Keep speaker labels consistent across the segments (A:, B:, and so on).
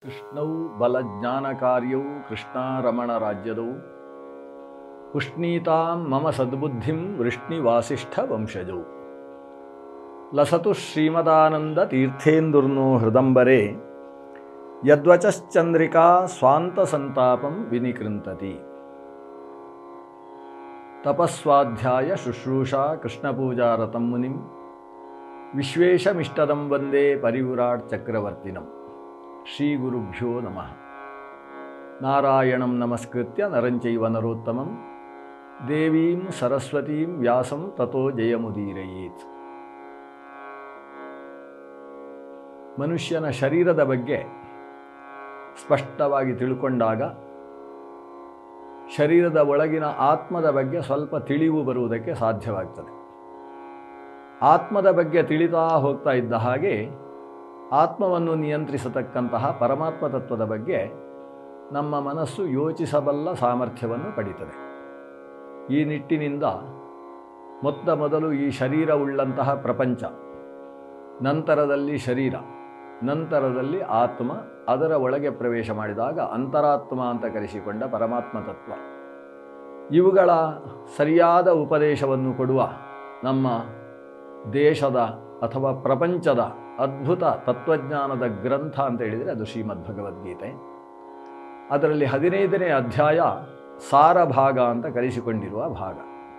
A: ಕೃಷ್ಣೌ ಬಲಜ್ಞಾನಕಾರ್ಯೌ ಕೃಷ್ಣಾರಮಣ ರಾಜ್ಯದೌ ಉಷ್ಣೀತಾಂ ಮಮ ಸದ್ಬುದ್ಧಿಂ ವೃಷ್ಣಿವಾಸಿಷ್ಠ ವಂಶಜೌ ಲಸತು ಶ್ರೀಮದಾನಂದ ತೀರ್ಥೇಂದುರ್ನೋ ಹೃದಂಬರೆ ಯದ್ವಚಶ್ಚಂದ್ರಿಕಾ ಸ್ವಾಂತ ಸಂತಾಪಂ ವಿನಿಕೃಂತತಿ ತಪಸ್ವಾಧ್ಯಾಯ ಶುಶ್ರೂಷಾ ಕೃಷ್ಣಪೂಜಾರತಂ ಮುನಿಂ ವಿಶ್ವೇಶಮಿಷ್ಟದಂ ವಂದೇ ಪರಿವ್ರಾಟ್ ಚಕ್ರವರ್ತಿನಂ ಶ್ರೀಗುರುಭ್ಯೋ ನಮಃ ನಾರಾಯಣಂ ನಮಸ್ಕೃತ್ಯ ನರಂಚೈವ ನರೋತ್ತಮಂ ದೇವೀಂ ಸರಸ್ವತೀಂ ವ್ಯಾಸಂ ತಥೋ ಜಯಮುದೀರಯೇತ್ ಮನುಷ್ಯನ ಶರೀರದ ಬಗ್ಗೆ ಸ್ಪಷ್ಟವಾಗಿ ತಿಳ್ಕೊಂಡಾಗ ಶರೀರದ ಒಳಗಿನ ಆತ್ಮದ ಬಗ್ಗೆ ಸ್ವಲ್ಪ ತಿಳಿವು ಬರುವುದಕ್ಕೆ ಸಾಧ್ಯವಾಗ್ತದೆ ಆತ್ಮದ ಬಗ್ಗೆ ತಿಳಿತಾ ಹೋಗ್ತಾ ಇದ್ದ ಹಾಗೆ ಆತ್ಮವನ್ನು ನಿಯಂತ್ರಿಸತಕ್ಕಂತಹ ಪರಮಾತ್ಮ ತತ್ವದ ಬಗ್ಗೆ ನಮ್ಮ ಮನಸ್ಸು ಯೋಚಿಸಬಲ್ಲ ಸಾಮರ್ಥ್ಯವನ್ನು ಪಡೀತದೆ ಈ ನಿಟ್ಟಿನಿಂದ ಮೊತ್ತ ಮೊದಲು ಈ ಶರೀರವುಳ್ಳಂತಹ ಪ್ರಪಂಚ ನಂತರದಲ್ಲಿ ಶರೀರ ನಂತರದಲ್ಲಿ ಆತ್ಮ ಅದರ ಒಳಗೆ ಪ್ರವೇಶ ಮಾಡಿದಾಗ ಅಂತರಾತ್ಮ ಅಂತ ಕರೆಸಿಕೊಂಡ ಪರಮಾತ್ಮ ತತ್ವ ಇವುಗಳ ಸರಿಯಾದ ಉಪದೇಶವನ್ನು ಕೊಡುವ ನಮ್ಮ ದೇಶದ ಅಥವಾ ಪ್ರಪಂಚದ ಅದ್ಭುತ ತತ್ವಜ್ಞಾನದ ಗ್ರಂಥ ಅಂತ ಹೇಳಿದರೆ ಅದು ಶ್ರೀಮದ್ ಭಗವದ್ಗೀತೆ ಅದರಲ್ಲಿ ಹದಿನೈದನೇ ಅಧ್ಯಾಯ ಸಾರ ಭಾಗ ಅಂತ ಕರೆಸಿಕೊಂಡಿರುವ ಭಾಗ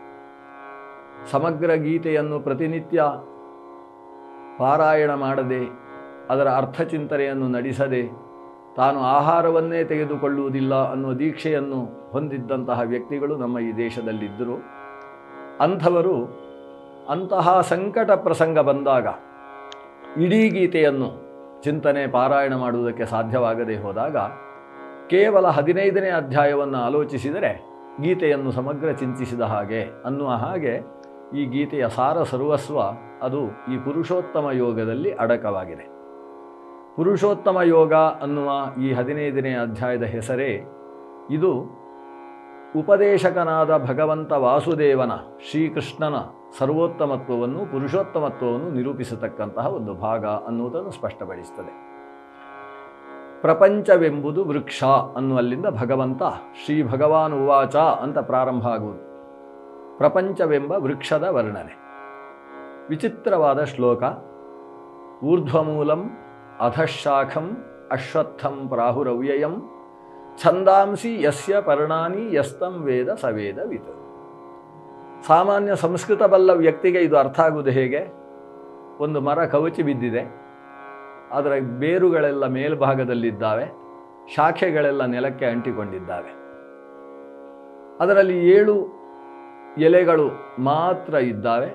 A: ಸಮಗ್ರ ಗೀತೆಯನ್ನು ಪ್ರತಿನಿತ್ಯ ಪಾರಾಯಣ ಮಾಡದೆ ಅದರ ಅರ್ಥಚಿಂತನೆಯನ್ನು ನಡೆಸದೆ ತಾನು ಆಹಾರವನ್ನೇ ತೆಗೆದುಕೊಳ್ಳುವುದಿಲ್ಲ ಅನ್ನುವ ದೀಕ್ಷೆಯನ್ನು ಹೊಂದಿದ್ದಂತಹ ವ್ಯಕ್ತಿಗಳು ನಮ್ಮ ಈ ದೇಶದಲ್ಲಿದ್ದರು ಅಂಥವರು ಅಂತಹ ಸಂಕಟ ಪ್ರಸಂಗ ಬಂದಾಗ ಇಡೀ ಗೀತೆಯನ್ನು ಚಿಂತನೆ ಪಾರಾಯಣ ಮಾಡುವುದಕ್ಕೆ ಸಾಧ್ಯವಾಗದೇ ಹೋದಾಗ ಕೇವಲ ಹದಿನೈದನೇ ಅಧ್ಯಾಯವನ್ನು ಆಲೋಚಿಸಿದರೆ ಗೀತೆಯನ್ನು ಸಮಗ್ರ ಚಿಂತಿಸಿದ ಹಾಗೆ ಅನ್ನುವ ಹಾಗೆ ಈ ಗೀತೆಯ ಸಾರ ಸರ್ವಸ್ವ ಅದು ಈ ಪುರುಷೋತ್ತಮ ಯೋಗದಲ್ಲಿ ಅಡಕವಾಗಿದೆ ಪುರುಷೋತ್ತಮ ಯೋಗ ಅನ್ನುವ ಈ ಹದಿನೈದನೇ ಅಧ್ಯಾಯದ ಹೆಸರೇ ಇದು ಉಪದೇಶಕನಾದ ಭಗವಂತ ವಾಸುದೇವನ ಶ್ರೀಕೃಷ್ಣನ ಸರ್ವೋತ್ತಮತ್ವವನ್ನು ಪುರುಷೋತ್ತಮತ್ವವನ್ನು ನಿರೂಪಿಸತಕ್ಕಂತಹ ಒಂದು ಭಾಗ ಅನ್ನುವುದನ್ನು ಸ್ಪಷ್ಟಪಡಿಸ್ತದೆ ಪ್ರಪಂಚವೆಂಬುದು ವೃಕ್ಷ ಅನ್ನುವಲ್ಲಿಂದ ಭಗವಂತ ಶ್ರೀ ಭಗವಾನ್ ಉವಾಚ ಅಂತ ಪ್ರಾರಂಭ ಆಗುವುದು ಪ್ರಪಂಚವೆಂಬ ವೃಕ್ಷದ ವರ್ಣನೆ ವಿಚಿತ್ರವಾದ ಶ್ಲೋಕ ಊರ್ಧ್ವಮೂಲಂ ಅಧಶಾಖಂ ಅಶ್ವತ್ಥಂ ಪ್ರಾಹುರವ್ಯಯಂ ಛಂದಾಂಸಿ ಯಸ್ಯ ಪರ್ಣಾನಿ ಯಸ್ತಂ ವೇದ ಸವೇದ ವಿತ್ ಸಾಮಾನ್ಯ ಸಂಸ್ಕೃತ ಬಲ್ಲ ವ್ಯಕ್ತಿಗೆ ಇದು ಅರ್ಥ ಆಗುವುದು ಹೇಗೆ ಒಂದು ಮರ ಕವಚಿ ಬಿದ್ದಿದೆ ಅದರ ಬೇರುಗಳೆಲ್ಲ ಮೇಲ್ಭಾಗದಲ್ಲಿದ್ದಾವೆ ಶಾಖೆಗಳೆಲ್ಲ ನೆಲಕ್ಕೆ ಅಂಟಿಕೊಂಡಿದ್ದಾವೆ ಅದರಲ್ಲಿ ಏಳು ಎಲೆಗಳು ಮಾತ್ರ ಇದ್ದಾವೆ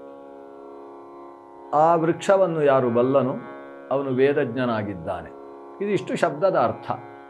A: ಆ ವೃಕ್ಷವನ್ನು ಯಾರು ಬಲ್ಲನು ಅವನು ವೇದಜ್ಞನಾಗಿದ್ದಾನೆ ಇದಿಷ್ಟು ಶಬ್ದದ ಅರ್ಥ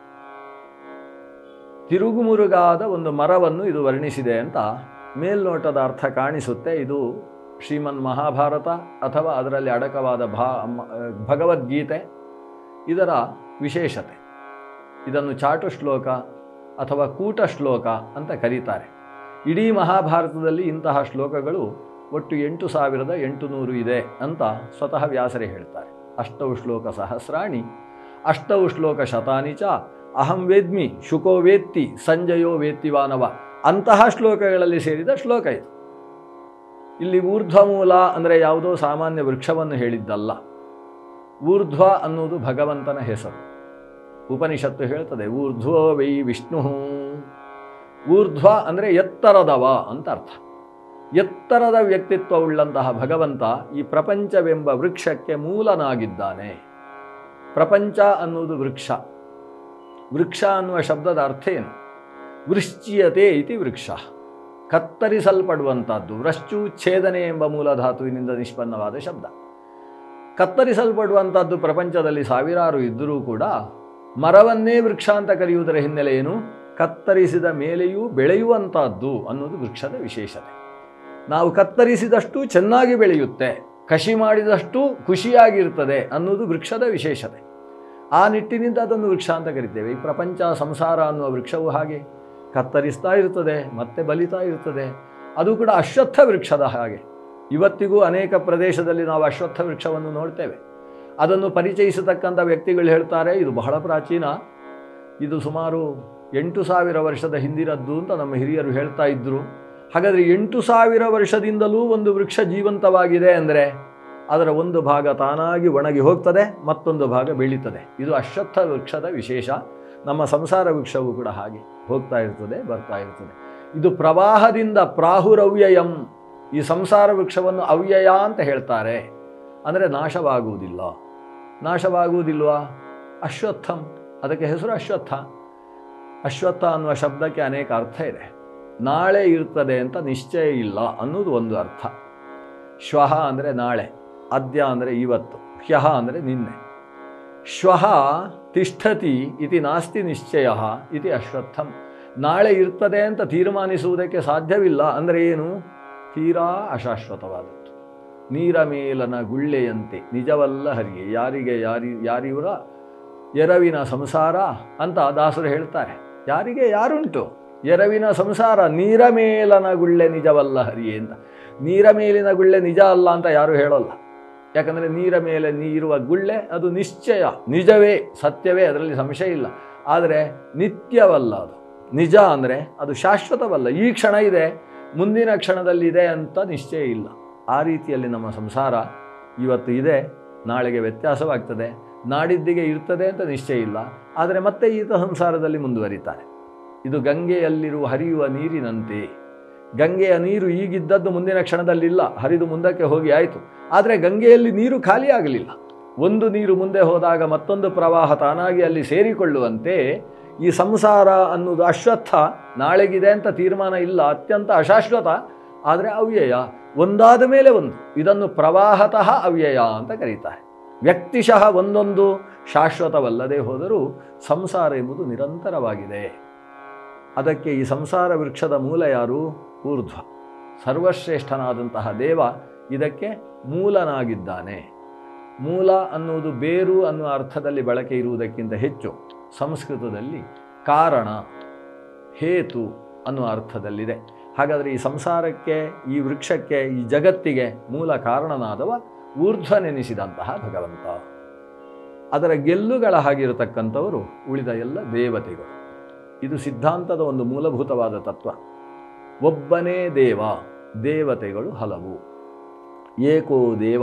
A: ತಿರುಗುಮುರುಗಾದ ಒಂದು ಮರವನ್ನು ಇದು ವರ್ಣಿಸಿದೆ ಅಂತ ಮೇಲ್ನೋಟದ ಅರ್ಥ ಕಾಣಿಸುತ್ತೆ ಇದು ಶ್ರೀಮನ್ ಮಹಾಭಾರತ ಅಥವಾ ಅದರಲ್ಲಿ ಅಡಕವಾದ ಭಾ ಭಗವದ್ಗೀತೆ ಇದರ ವಿಶೇಷತೆ ಇದನ್ನು ಚಾಟು ಶ್ಲೋಕ ಅಥವಾ ಕೂಟ ಶ್ಲೋಕ ಅಂತ ಕರೀತಾರೆ ಇಡೀ ಮಹಾಭಾರತದಲ್ಲಿ ಇಂತಹ ಶ್ಲೋಕಗಳು ಒಟ್ಟು ಎಂಟು ಸಾವಿರದ ಎಂಟು ನೂರು ಇದೆ ಅಂತ ಸ್ವತಃ ವ್ಯಾಸರೇ ಹೇಳ್ತಾರೆ ಅಷ್ಟೌ ಶ್ಲೋಕ ಸಹಸ್ರಾಣಿ ಅಷ್ಟೌ ಶ್ಲೋಕ ಶತಾನಿ ಚ ಅಹಂ ವೇದ್ಮಿ ಶುಕೋ ವೇತ್ತಿ ಸಂಜಯೋ ವೇತ್ತಿವಾನವ ಅಂತಹ ಶ್ಲೋಕಗಳಲ್ಲಿ ಸೇರಿದ ಶ್ಲೋಕ ಇದು ಇಲ್ಲಿ ಊರ್ಧ್ವಮೂಲ ಅಂದರೆ ಯಾವುದೋ ಸಾಮಾನ್ಯ ವೃಕ್ಷವನ್ನು ಹೇಳಿದ್ದಲ್ಲ ಊರ್ಧ್ವ ಅನ್ನುವುದು ಭಗವಂತನ ಹೆಸರು ಉಪನಿಷತ್ತು ಹೇಳ್ತದೆ ಊರ್ಧ್ವೋ ವೈ ವಿಷ್ಣು ಊರ್ಧ್ವ ಅಂದರೆ ಎತ್ತರದವ ಅಂತ ಅರ್ಥ ಎತ್ತರದ ವ್ಯಕ್ತಿತ್ವವುಳ್ಳಂತಹ ಭಗವಂತ ಈ ಪ್ರಪಂಚವೆಂಬ ವೃಕ್ಷಕ್ಕೆ ಮೂಲನಾಗಿದ್ದಾನೆ ಪ್ರಪಂಚ ಅನ್ನುವುದು ವೃಕ್ಷ ವೃಕ್ಷ ಅನ್ನುವ ಶಬ್ದದ ಅರ್ಥ ಏನು ವೃಶ್ಚಿಯತೆ ಇತಿ ವೃಕ್ಷ ಕತ್ತರಿಸಲ್ಪಡುವಂಥದ್ದು ವೃಶ್ಚು ಛೇದನೆ ಎಂಬ ಮೂಲ ಧಾತುವಿನಿಂದ ನಿಷ್ಪನ್ನವಾದ ಶಬ್ದ ಕತ್ತರಿಸಲ್ಪಡುವಂಥದ್ದು ಪ್ರಪಂಚದಲ್ಲಿ ಸಾವಿರಾರು ಇದ್ದರೂ ಕೂಡ ಮರವನ್ನೇ ವೃಕ್ಷ ಅಂತ ಕರೆಯುವುದರ ಹಿನ್ನೆಲೆ ಏನು ಕತ್ತರಿಸಿದ ಮೇಲೆಯೂ ಬೆಳೆಯುವಂಥದ್ದು ಅನ್ನೋದು ವೃಕ್ಷದ ವಿಶೇಷತೆ ನಾವು ಕತ್ತರಿಸಿದಷ್ಟು ಚೆನ್ನಾಗಿ ಬೆಳೆಯುತ್ತೆ ಕಷಿ ಮಾಡಿದಷ್ಟು ಖುಷಿಯಾಗಿರ್ತದೆ ಅನ್ನೋದು ವೃಕ್ಷದ ವಿಶೇಷತೆ ಆ ನಿಟ್ಟಿನಿಂದ ಅದನ್ನು ವೃಕ್ಷ ಅಂತ ಕರಿತೇವೆ ಈ ಪ್ರಪಂಚ ಸಂಸಾರ ಅನ್ನುವ ವೃಕ್ಷವು ಹಾಗೆ ಕತ್ತರಿಸ್ತಾ ಇರ್ತದೆ ಮತ್ತೆ ಬಲಿತಾ ಇರ್ತದೆ ಅದು ಕೂಡ ಅಶ್ವತ್ಥ ವೃಕ್ಷದ ಹಾಗೆ ಇವತ್ತಿಗೂ ಅನೇಕ ಪ್ರದೇಶದಲ್ಲಿ ನಾವು ಅಶ್ವತ್ಥ ವೃಕ್ಷವನ್ನು ನೋಡ್ತೇವೆ ಅದನ್ನು ಪರಿಚಯಿಸತಕ್ಕಂಥ ವ್ಯಕ್ತಿಗಳು ಹೇಳ್ತಾರೆ ಇದು ಬಹಳ ಪ್ರಾಚೀನ ಇದು ಸುಮಾರು ಎಂಟು ಸಾವಿರ ವರ್ಷದ ಹಿಂದಿನದ್ದು ಅಂತ ನಮ್ಮ ಹಿರಿಯರು ಹೇಳ್ತಾ ಇದ್ದರು ಹಾಗಾದರೆ ಎಂಟು ಸಾವಿರ ವರ್ಷದಿಂದಲೂ ಒಂದು ವೃಕ್ಷ ಜೀವಂತವಾಗಿದೆ ಅಂದರೆ ಅದರ ಒಂದು ಭಾಗ ತಾನಾಗಿ ಒಣಗಿ ಹೋಗ್ತದೆ ಮತ್ತೊಂದು ಭಾಗ ಬೆಳೀತದೆ ಇದು ಅಶ್ವತ್ಥ ವೃಕ್ಷದ ವಿಶೇಷ ನಮ್ಮ ಸಂಸಾರ ವೃಕ್ಷವೂ ಕೂಡ ಹಾಗೆ ಹೋಗ್ತಾ ಇರ್ತದೆ ಬರ್ತಾ ಇರ್ತದೆ ಇದು ಪ್ರವಾಹದಿಂದ ಪ್ರಾಹುರವ್ಯಯಂ ಈ ಸಂಸಾರ ವೃಕ್ಷವನ್ನು ಅವ್ಯಯ ಅಂತ ಹೇಳ್ತಾರೆ ಅಂದರೆ ನಾಶವಾಗುವುದಿಲ್ಲ ನಾಶವಾಗುವುದಿಲ್ವಾ ಅಶ್ವತ್ಥಂ ಅದಕ್ಕೆ ಹೆಸರು ಅಶ್ವತ್ಥ ಅಶ್ವತ್ಥ ಅನ್ನುವ ಶಬ್ದಕ್ಕೆ ಅನೇಕ ಅರ್ಥ ಇದೆ ನಾಳೆ ಇರ್ತದೆ ಅಂತ ನಿಶ್ಚಯ ಇಲ್ಲ ಅನ್ನೋದು ಒಂದು ಅರ್ಥ ಶ್ವಃ ಅಂದರೆ ನಾಳೆ ಅದ್ಯ ಅಂದರೆ ಇವತ್ತು ಹ್ಯಃ ಅಂದರೆ ನಿನ್ನೆ ಶ್ವಃ ತಿಷ್ಠತಿ ಇತಿ ನಾಸ್ತಿ ನಿಶ್ಚಯ ಇತಿ ಅಶ್ವತ್ಥಂ ನಾಳೆ ಇರ್ತದೆ ಅಂತ ತೀರ್ಮಾನಿಸುವುದಕ್ಕೆ ಸಾಧ್ಯವಿಲ್ಲ ಅಂದರೆ ಏನು ತೀರಾ ಅಶಾಶ್ವತವಾದದ್ದು ನೀರ ಮೇಲನ ಗುಳ್ಳೆಯಂತೆ ನಿಜವಲ್ಲ ಹರಿಗೆ ಯಾರಿಗೆ ಯಾರಿ ಯಾರಿವರ ಎರವಿನ ಸಂಸಾರ ಅಂತ ದಾಸರು ಹೇಳ್ತಾರೆ ಯಾರಿಗೆ ಯಾರುಂಟು ಎರವಿನ ಸಂಸಾರ ನೀರ ಮೇಲನ ಗುಳ್ಳೆ ನಿಜವಲ್ಲ ಹರಿಯೇ ಅಂತ ನೀರ ಮೇಲಿನ ಗುಳ್ಳೆ ನಿಜ ಅಲ್ಲ ಅಂತ ಯಾರು ಹೇಳೋಲ್ಲ ಯಾಕಂದರೆ ನೀರ ಮೇಲೆ ನೀರುವ ಗುಳ್ಳೆ ಅದು ನಿಶ್ಚಯ ನಿಜವೇ ಸತ್ಯವೇ ಅದರಲ್ಲಿ ಸಂಶಯ ಇಲ್ಲ ಆದರೆ ನಿತ್ಯವಲ್ಲ ಅದು ನಿಜ ಅಂದರೆ ಅದು ಶಾಶ್ವತವಲ್ಲ ಈ ಕ್ಷಣ ಇದೆ ಮುಂದಿನ ಕ್ಷಣದಲ್ಲಿದೆ ಅಂತ ನಿಶ್ಚಯ ಇಲ್ಲ ಆ ರೀತಿಯಲ್ಲಿ ನಮ್ಮ ಸಂಸಾರ ಇವತ್ತು ಇದೆ ನಾಳೆಗೆ ವ್ಯತ್ಯಾಸವಾಗ್ತದೆ ನಾಡಿದ್ದಿಗೆ ಇರ್ತದೆ ಅಂತ ನಿಶ್ಚಯ ಇಲ್ಲ ಆದರೆ ಮತ್ತೆ ಈತ ಸಂಸಾರದಲ್ಲಿ ಮುಂದುವರಿತಾರೆ ಇದು ಗಂಗೆಯಲ್ಲಿರುವ ಹರಿಯುವ ನೀರಿನಂತೆ ಗಂಗೆಯ ನೀರು ಈಗಿದ್ದದ್ದು ಮುಂದಿನ ಕ್ಷಣದಲ್ಲಿಲ್ಲ ಹರಿದು ಮುಂದಕ್ಕೆ ಹೋಗಿ ಆಯಿತು ಆದರೆ ಗಂಗೆಯಲ್ಲಿ ನೀರು ಖಾಲಿ ಆಗಲಿಲ್ಲ ಒಂದು ನೀರು ಮುಂದೆ ಹೋದಾಗ ಮತ್ತೊಂದು ಪ್ರವಾಹ ತಾನಾಗಿ ಅಲ್ಲಿ ಸೇರಿಕೊಳ್ಳುವಂತೆ ಈ ಸಂಸಾರ ಅನ್ನೋದು ಅಶ್ವತ್ಥ ನಾಳೆಗಿದೆ ಅಂತ ತೀರ್ಮಾನ ಇಲ್ಲ ಅತ್ಯಂತ ಅಶಾಶ್ವತ ಆದರೆ ಅವ್ಯಯ ಒಂದಾದ ಮೇಲೆ ಒಂದು ಇದನ್ನು ಪ್ರವಾಹತಃ ಅವ್ಯಯ ಅಂತ ಕರೀತಾರೆ ವ್ಯಕ್ತಿಶಃ ಒಂದೊಂದು ಶಾಶ್ವತವಲ್ಲದೆ ಹೋದರೂ ಸಂಸಾರ ಎಂಬುದು ನಿರಂತರವಾಗಿದೆ ಅದಕ್ಕೆ ಈ ಸಂಸಾರ ವೃಕ್ಷದ ಮೂಲ ಯಾರು ಊರ್ಧ್ವ ಸರ್ವಶ್ರೇಷ್ಠನಾದಂತಹ ದೇವ ಇದಕ್ಕೆ ಮೂಲನಾಗಿದ್ದಾನೆ ಮೂಲ ಅನ್ನುವುದು ಬೇರು ಅನ್ನುವ ಅರ್ಥದಲ್ಲಿ ಬಳಕೆ ಇರುವುದಕ್ಕಿಂತ ಹೆಚ್ಚು ಸಂಸ್ಕೃತದಲ್ಲಿ ಕಾರಣ ಹೇತು ಅನ್ನುವ ಅರ್ಥದಲ್ಲಿದೆ ಹಾಗಾದರೆ ಈ ಸಂಸಾರಕ್ಕೆ ಈ ವೃಕ್ಷಕ್ಕೆ ಈ ಜಗತ್ತಿಗೆ ಮೂಲ ಕಾರಣನಾದವ ಊರ್ಧ್ವನೆನಿಸಿದಂತಹ ಭಗವಂತ ಅದರ ಗೆಲ್ಲುಗಳ ಹಾಗಿರತಕ್ಕಂಥವರು ಉಳಿದ ಎಲ್ಲ ದೇವತೆಗಳು ಇದು ಸಿದ್ಧಾಂತದ ಒಂದು ಮೂಲಭೂತವಾದ ತತ್ವ ಒಬ್ಬನೇ ದೇವ ದೇವತೆಗಳು ಹಲವು ಏಕೋ ದೇವ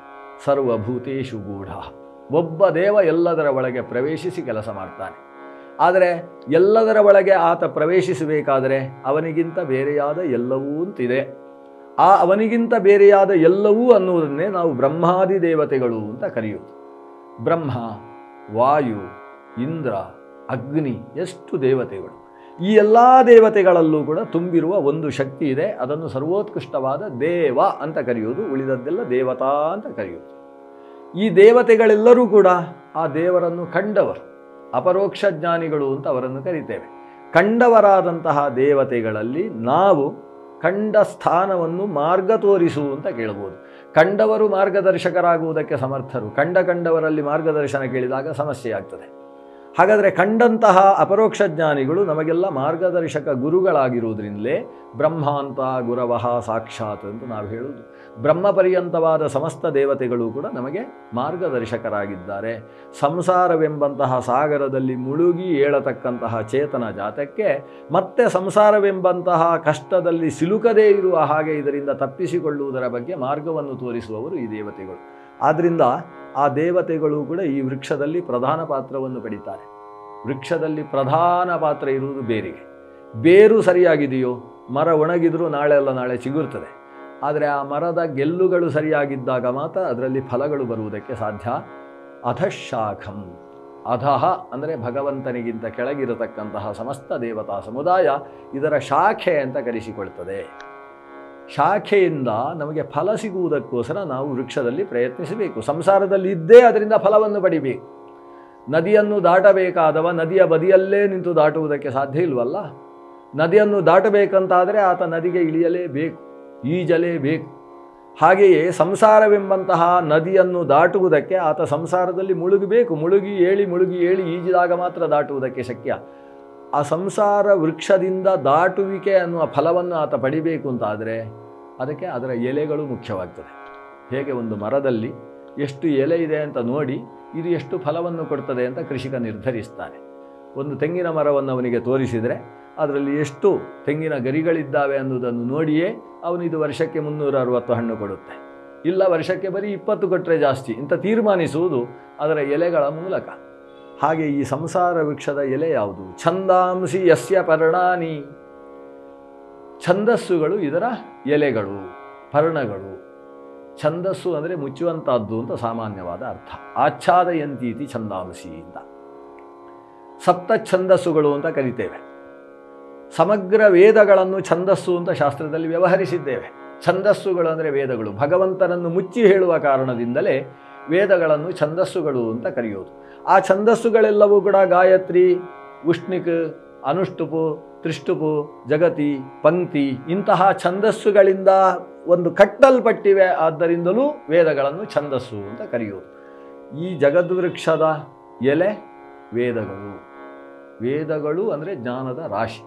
A: ಸರ್ವಭೂತೇಶು ಗೂಢ ಒಬ್ಬ ದೇವ ಎಲ್ಲದರ ಒಳಗೆ ಪ್ರವೇಶಿಸಿ ಕೆಲಸ ಮಾಡ್ತಾನೆ ಆದರೆ ಎಲ್ಲದರ ಒಳಗೆ ಆತ ಪ್ರವೇಶಿಸಬೇಕಾದರೆ ಅವನಿಗಿಂತ ಬೇರೆಯಾದ ಎಲ್ಲವೂ ಅಂತಿದೆ ಆ ಅವನಿಗಿಂತ ಬೇರೆಯಾದ ಎಲ್ಲವೂ ಅನ್ನುವುದನ್ನೇ ನಾವು ಬ್ರಹ್ಮಾದಿ ದೇವತೆಗಳು ಅಂತ ಕರೆಯುವುದು ಬ್ರಹ್ಮ ವಾಯು ಇಂದ್ರ ಅಗ್ನಿ ಎಷ್ಟು ದೇವತೆಗಳು ಈ ಎಲ್ಲ ದೇವತೆಗಳಲ್ಲೂ ಕೂಡ ತುಂಬಿರುವ ಒಂದು ಶಕ್ತಿ ಇದೆ ಅದನ್ನು ಸರ್ವೋತ್ಕೃಷ್ಟವಾದ ದೇವ ಅಂತ ಕರೆಯುವುದು ಉಳಿದದ್ದೆಲ್ಲ ದೇವತಾ ಅಂತ ಕರೆಯುವುದು ಈ ದೇವತೆಗಳೆಲ್ಲರೂ ಕೂಡ ಆ ದೇವರನ್ನು ಕಂಡವರು ಅಪರೋಕ್ಷ ಜ್ಞಾನಿಗಳು ಅಂತ ಅವರನ್ನು ಕರಿತೇವೆ ಕಂಡವರಾದಂತಹ ದೇವತೆಗಳಲ್ಲಿ ನಾವು ಕಂಡ ಸ್ಥಾನವನ್ನು ಮಾರ್ಗ ತೋರಿಸು ಅಂತ ಕೇಳ್ಬೋದು ಕಂಡವರು ಮಾರ್ಗದರ್ಶಕರಾಗುವುದಕ್ಕೆ ಸಮರ್ಥರು ಕಂಡ ಕಂಡವರಲ್ಲಿ ಮಾರ್ಗದರ್ಶನ ಕೇಳಿದಾಗ ಸಮಸ್ಯೆ ಆಗ್ತದೆ ಹಾಗಾದರೆ ಕಂಡಂತಹ ಅಪರೋಕ್ಷ ಜ್ಞಾನಿಗಳು ನಮಗೆಲ್ಲ ಮಾರ್ಗದರ್ಶಕ ಗುರುಗಳಾಗಿರುವುದರಿಂದಲೇ ಬ್ರಹ್ಮ ಅಂತ ಗುರವಹ ಸಾಕ್ಷಾತ್ ಅಂತ ನಾವು ಹೇಳುವುದು ಬ್ರಹ್ಮ ಪರ್ಯಂತವಾದ ಸಮಸ್ತ ದೇವತೆಗಳು ಕೂಡ ನಮಗೆ ಮಾರ್ಗದರ್ಶಕರಾಗಿದ್ದಾರೆ ಸಂಸಾರವೆಂಬಂತಹ ಸಾಗರದಲ್ಲಿ ಮುಳುಗಿ ಏಳತಕ್ಕಂತಹ ಚೇತನ ಜಾತಕ್ಕೆ ಮತ್ತೆ ಸಂಸಾರವೆಂಬಂತಹ ಕಷ್ಟದಲ್ಲಿ ಸಿಲುಕದೇ ಇರುವ ಹಾಗೆ ಇದರಿಂದ ತಪ್ಪಿಸಿಕೊಳ್ಳುವುದರ ಬಗ್ಗೆ ಮಾರ್ಗವನ್ನು ತೋರಿಸುವವರು ಈ ದೇವತೆಗಳು ಆದ್ದರಿಂದ ಆ ದೇವತೆಗಳು ಕೂಡ ಈ ವೃಕ್ಷದಲ್ಲಿ ಪ್ರಧಾನ ಪಾತ್ರವನ್ನು ಪಡಿತಾರೆ ವೃಕ್ಷದಲ್ಲಿ ಪ್ರಧಾನ ಪಾತ್ರ ಇರುವುದು ಬೇರಿಗೆ ಬೇರು ಸರಿಯಾಗಿದೆಯೋ ಮರ ಒಣಗಿದ್ರೂ ನಾಳೆ ಅಲ್ಲ ನಾಳೆ ಚಿಗುರ್ತದೆ ಆದರೆ ಆ ಮರದ ಗೆಲ್ಲುಗಳು ಸರಿಯಾಗಿದ್ದಾಗ ಮಾತ್ರ ಅದರಲ್ಲಿ ಫಲಗಳು ಬರುವುದಕ್ಕೆ ಸಾಧ್ಯ ಅಧಶಾಖಂ ಅಧಃ ಅಂದರೆ ಭಗವಂತನಿಗಿಂತ ಕೆಳಗಿರತಕ್ಕಂತಹ ಸಮಸ್ತ ದೇವತಾ ಸಮುದಾಯ ಇದರ ಶಾಖೆ ಅಂತ ಕರೆಸಿಕೊಳ್ತದೆ ಶಾಖೆಯಿಂದ ನಮಗೆ ಫಲ ಸಿಗುವುದಕ್ಕೋಸ್ಕರ ನಾವು ವೃಕ್ಷದಲ್ಲಿ ಪ್ರಯತ್ನಿಸಬೇಕು ಸಂಸಾರದಲ್ಲಿ ಇದ್ದೇ ಅದರಿಂದ ಫಲವನ್ನು ಪಡಿಬೇಕು ನದಿಯನ್ನು ದಾಟಬೇಕಾದವ ನದಿಯ ಬದಿಯಲ್ಲೇ ನಿಂತು ದಾಟುವುದಕ್ಕೆ ಸಾಧ್ಯ ಇಲ್ವಲ್ಲ ನದಿಯನ್ನು ದಾಟಬೇಕಂತಾದರೆ ಆತ ನದಿಗೆ ಇಳಿಯಲೇಬೇಕು ಈಜಲೇಬೇಕು ಹಾಗೆಯೇ ಸಂಸಾರವೆಂಬಂತಹ ನದಿಯನ್ನು ದಾಟುವುದಕ್ಕೆ ಆತ ಸಂಸಾರದಲ್ಲಿ ಮುಳುಗಬೇಕು ಮುಳುಗಿ ಏಳಿ ಮುಳುಗಿ ಏಳಿ ಈಜಿದಾಗ ಮಾತ್ರ ದಾಟುವುದಕ್ಕೆ ಶಕ್ಯ ಆ ಸಂಸಾರ ವೃಕ್ಷದಿಂದ ದಾಟುವಿಕೆ ಅನ್ನುವ ಫಲವನ್ನು ಆತ ಪಡಿಬೇಕು ಅಂತಾದರೆ ಅದಕ್ಕೆ ಅದರ ಎಲೆಗಳು ಮುಖ್ಯವಾಗ್ತದೆ ಹೇಗೆ ಒಂದು ಮರದಲ್ಲಿ ಎಷ್ಟು ಎಲೆ ಇದೆ ಅಂತ ನೋಡಿ ಇದು ಎಷ್ಟು ಫಲವನ್ನು ಕೊಡ್ತದೆ ಅಂತ ಕೃಷಿಕ ನಿರ್ಧರಿಸ್ತಾನೆ ಒಂದು ತೆಂಗಿನ ಮರವನ್ನು ಅವನಿಗೆ ತೋರಿಸಿದರೆ ಅದರಲ್ಲಿ ಎಷ್ಟು ತೆಂಗಿನ ಗರಿಗಳಿದ್ದಾವೆ ಅನ್ನೋದನ್ನು ನೋಡಿಯೇ ಅವನು ಇದು ವರ್ಷಕ್ಕೆ ಮುನ್ನೂರ ಅರವತ್ತು ಹಣ್ಣು ಕೊಡುತ್ತೆ ಇಲ್ಲ ವರ್ಷಕ್ಕೆ ಬರೀ ಇಪ್ಪತ್ತು ಕೊಟ್ಟರೆ ಜಾಸ್ತಿ ಅಂತ ತೀರ್ಮಾನಿಸುವುದು ಅದರ ಎಲೆಗಳ ಮೂಲಕ ಹಾಗೆ ಈ ಸಂಸಾರ ವೃಕ್ಷದ ಎಲೆ ಯಾವುದು ಛಂದಾಂಸಿ ಯಸ್ಯ ಪರ್ಣಾನಿ ಛಂದಸ್ಸುಗಳು ಇದರ ಎಲೆಗಳು ಪರ್ಣಗಳು ಛಂದಸ್ಸು ಅಂದರೆ ಮುಚ್ಚುವಂಥದ್ದು ಅಂತ ಸಾಮಾನ್ಯವಾದ ಅರ್ಥ ಆಚ್ಛಾದಯಂತೀತಿ ಛಂದಾಂಸಿ ಅಂತ ಸಪ್ತ ಛಂದಸ್ಸುಗಳು ಅಂತ ಕರಿತೇವೆ ಸಮಗ್ರ ವೇದಗಳನ್ನು ಛಂದಸ್ಸು ಅಂತ ಶಾಸ್ತ್ರದಲ್ಲಿ ವ್ಯವಹರಿಸಿದ್ದೇವೆ ಛಂದಸ್ಸುಗಳು ಅಂದರೆ ವೇದಗಳು ಭಗವಂತನನ್ನು ಮುಚ್ಚಿ ಹೇಳುವ ಕಾರಣದಿಂದಲೇ ವೇದಗಳನ್ನು ಛಂದಸ್ಸುಗಳು ಅಂತ ಕರೆಯೋದು ಆ ಛಂದಸ್ಸುಗಳೆಲ್ಲವೂ ಕೂಡ ಗಾಯತ್ರಿ ಉಷ್ಣಿಕ್ ಅನುಷ್ಟುಪು ತ್ರಿಷ್ಟುಪು ಜಗತಿ ಪಂಕ್ತಿ ಇಂತಹ ಛಂದಸ್ಸುಗಳಿಂದ ಒಂದು ಕಟ್ಟಲ್ಪಟ್ಟಿವೆ ಆದ್ದರಿಂದಲೂ ವೇದಗಳನ್ನು ಛಂದಸ್ಸು ಅಂತ ಕರೆಯೋದು ಈ ಜಗದ್ವೃಕ್ಷದ ಎಲೆ ವೇದಗಳು ವೇದಗಳು ಅಂದರೆ ಜ್ಞಾನದ ರಾಶಿ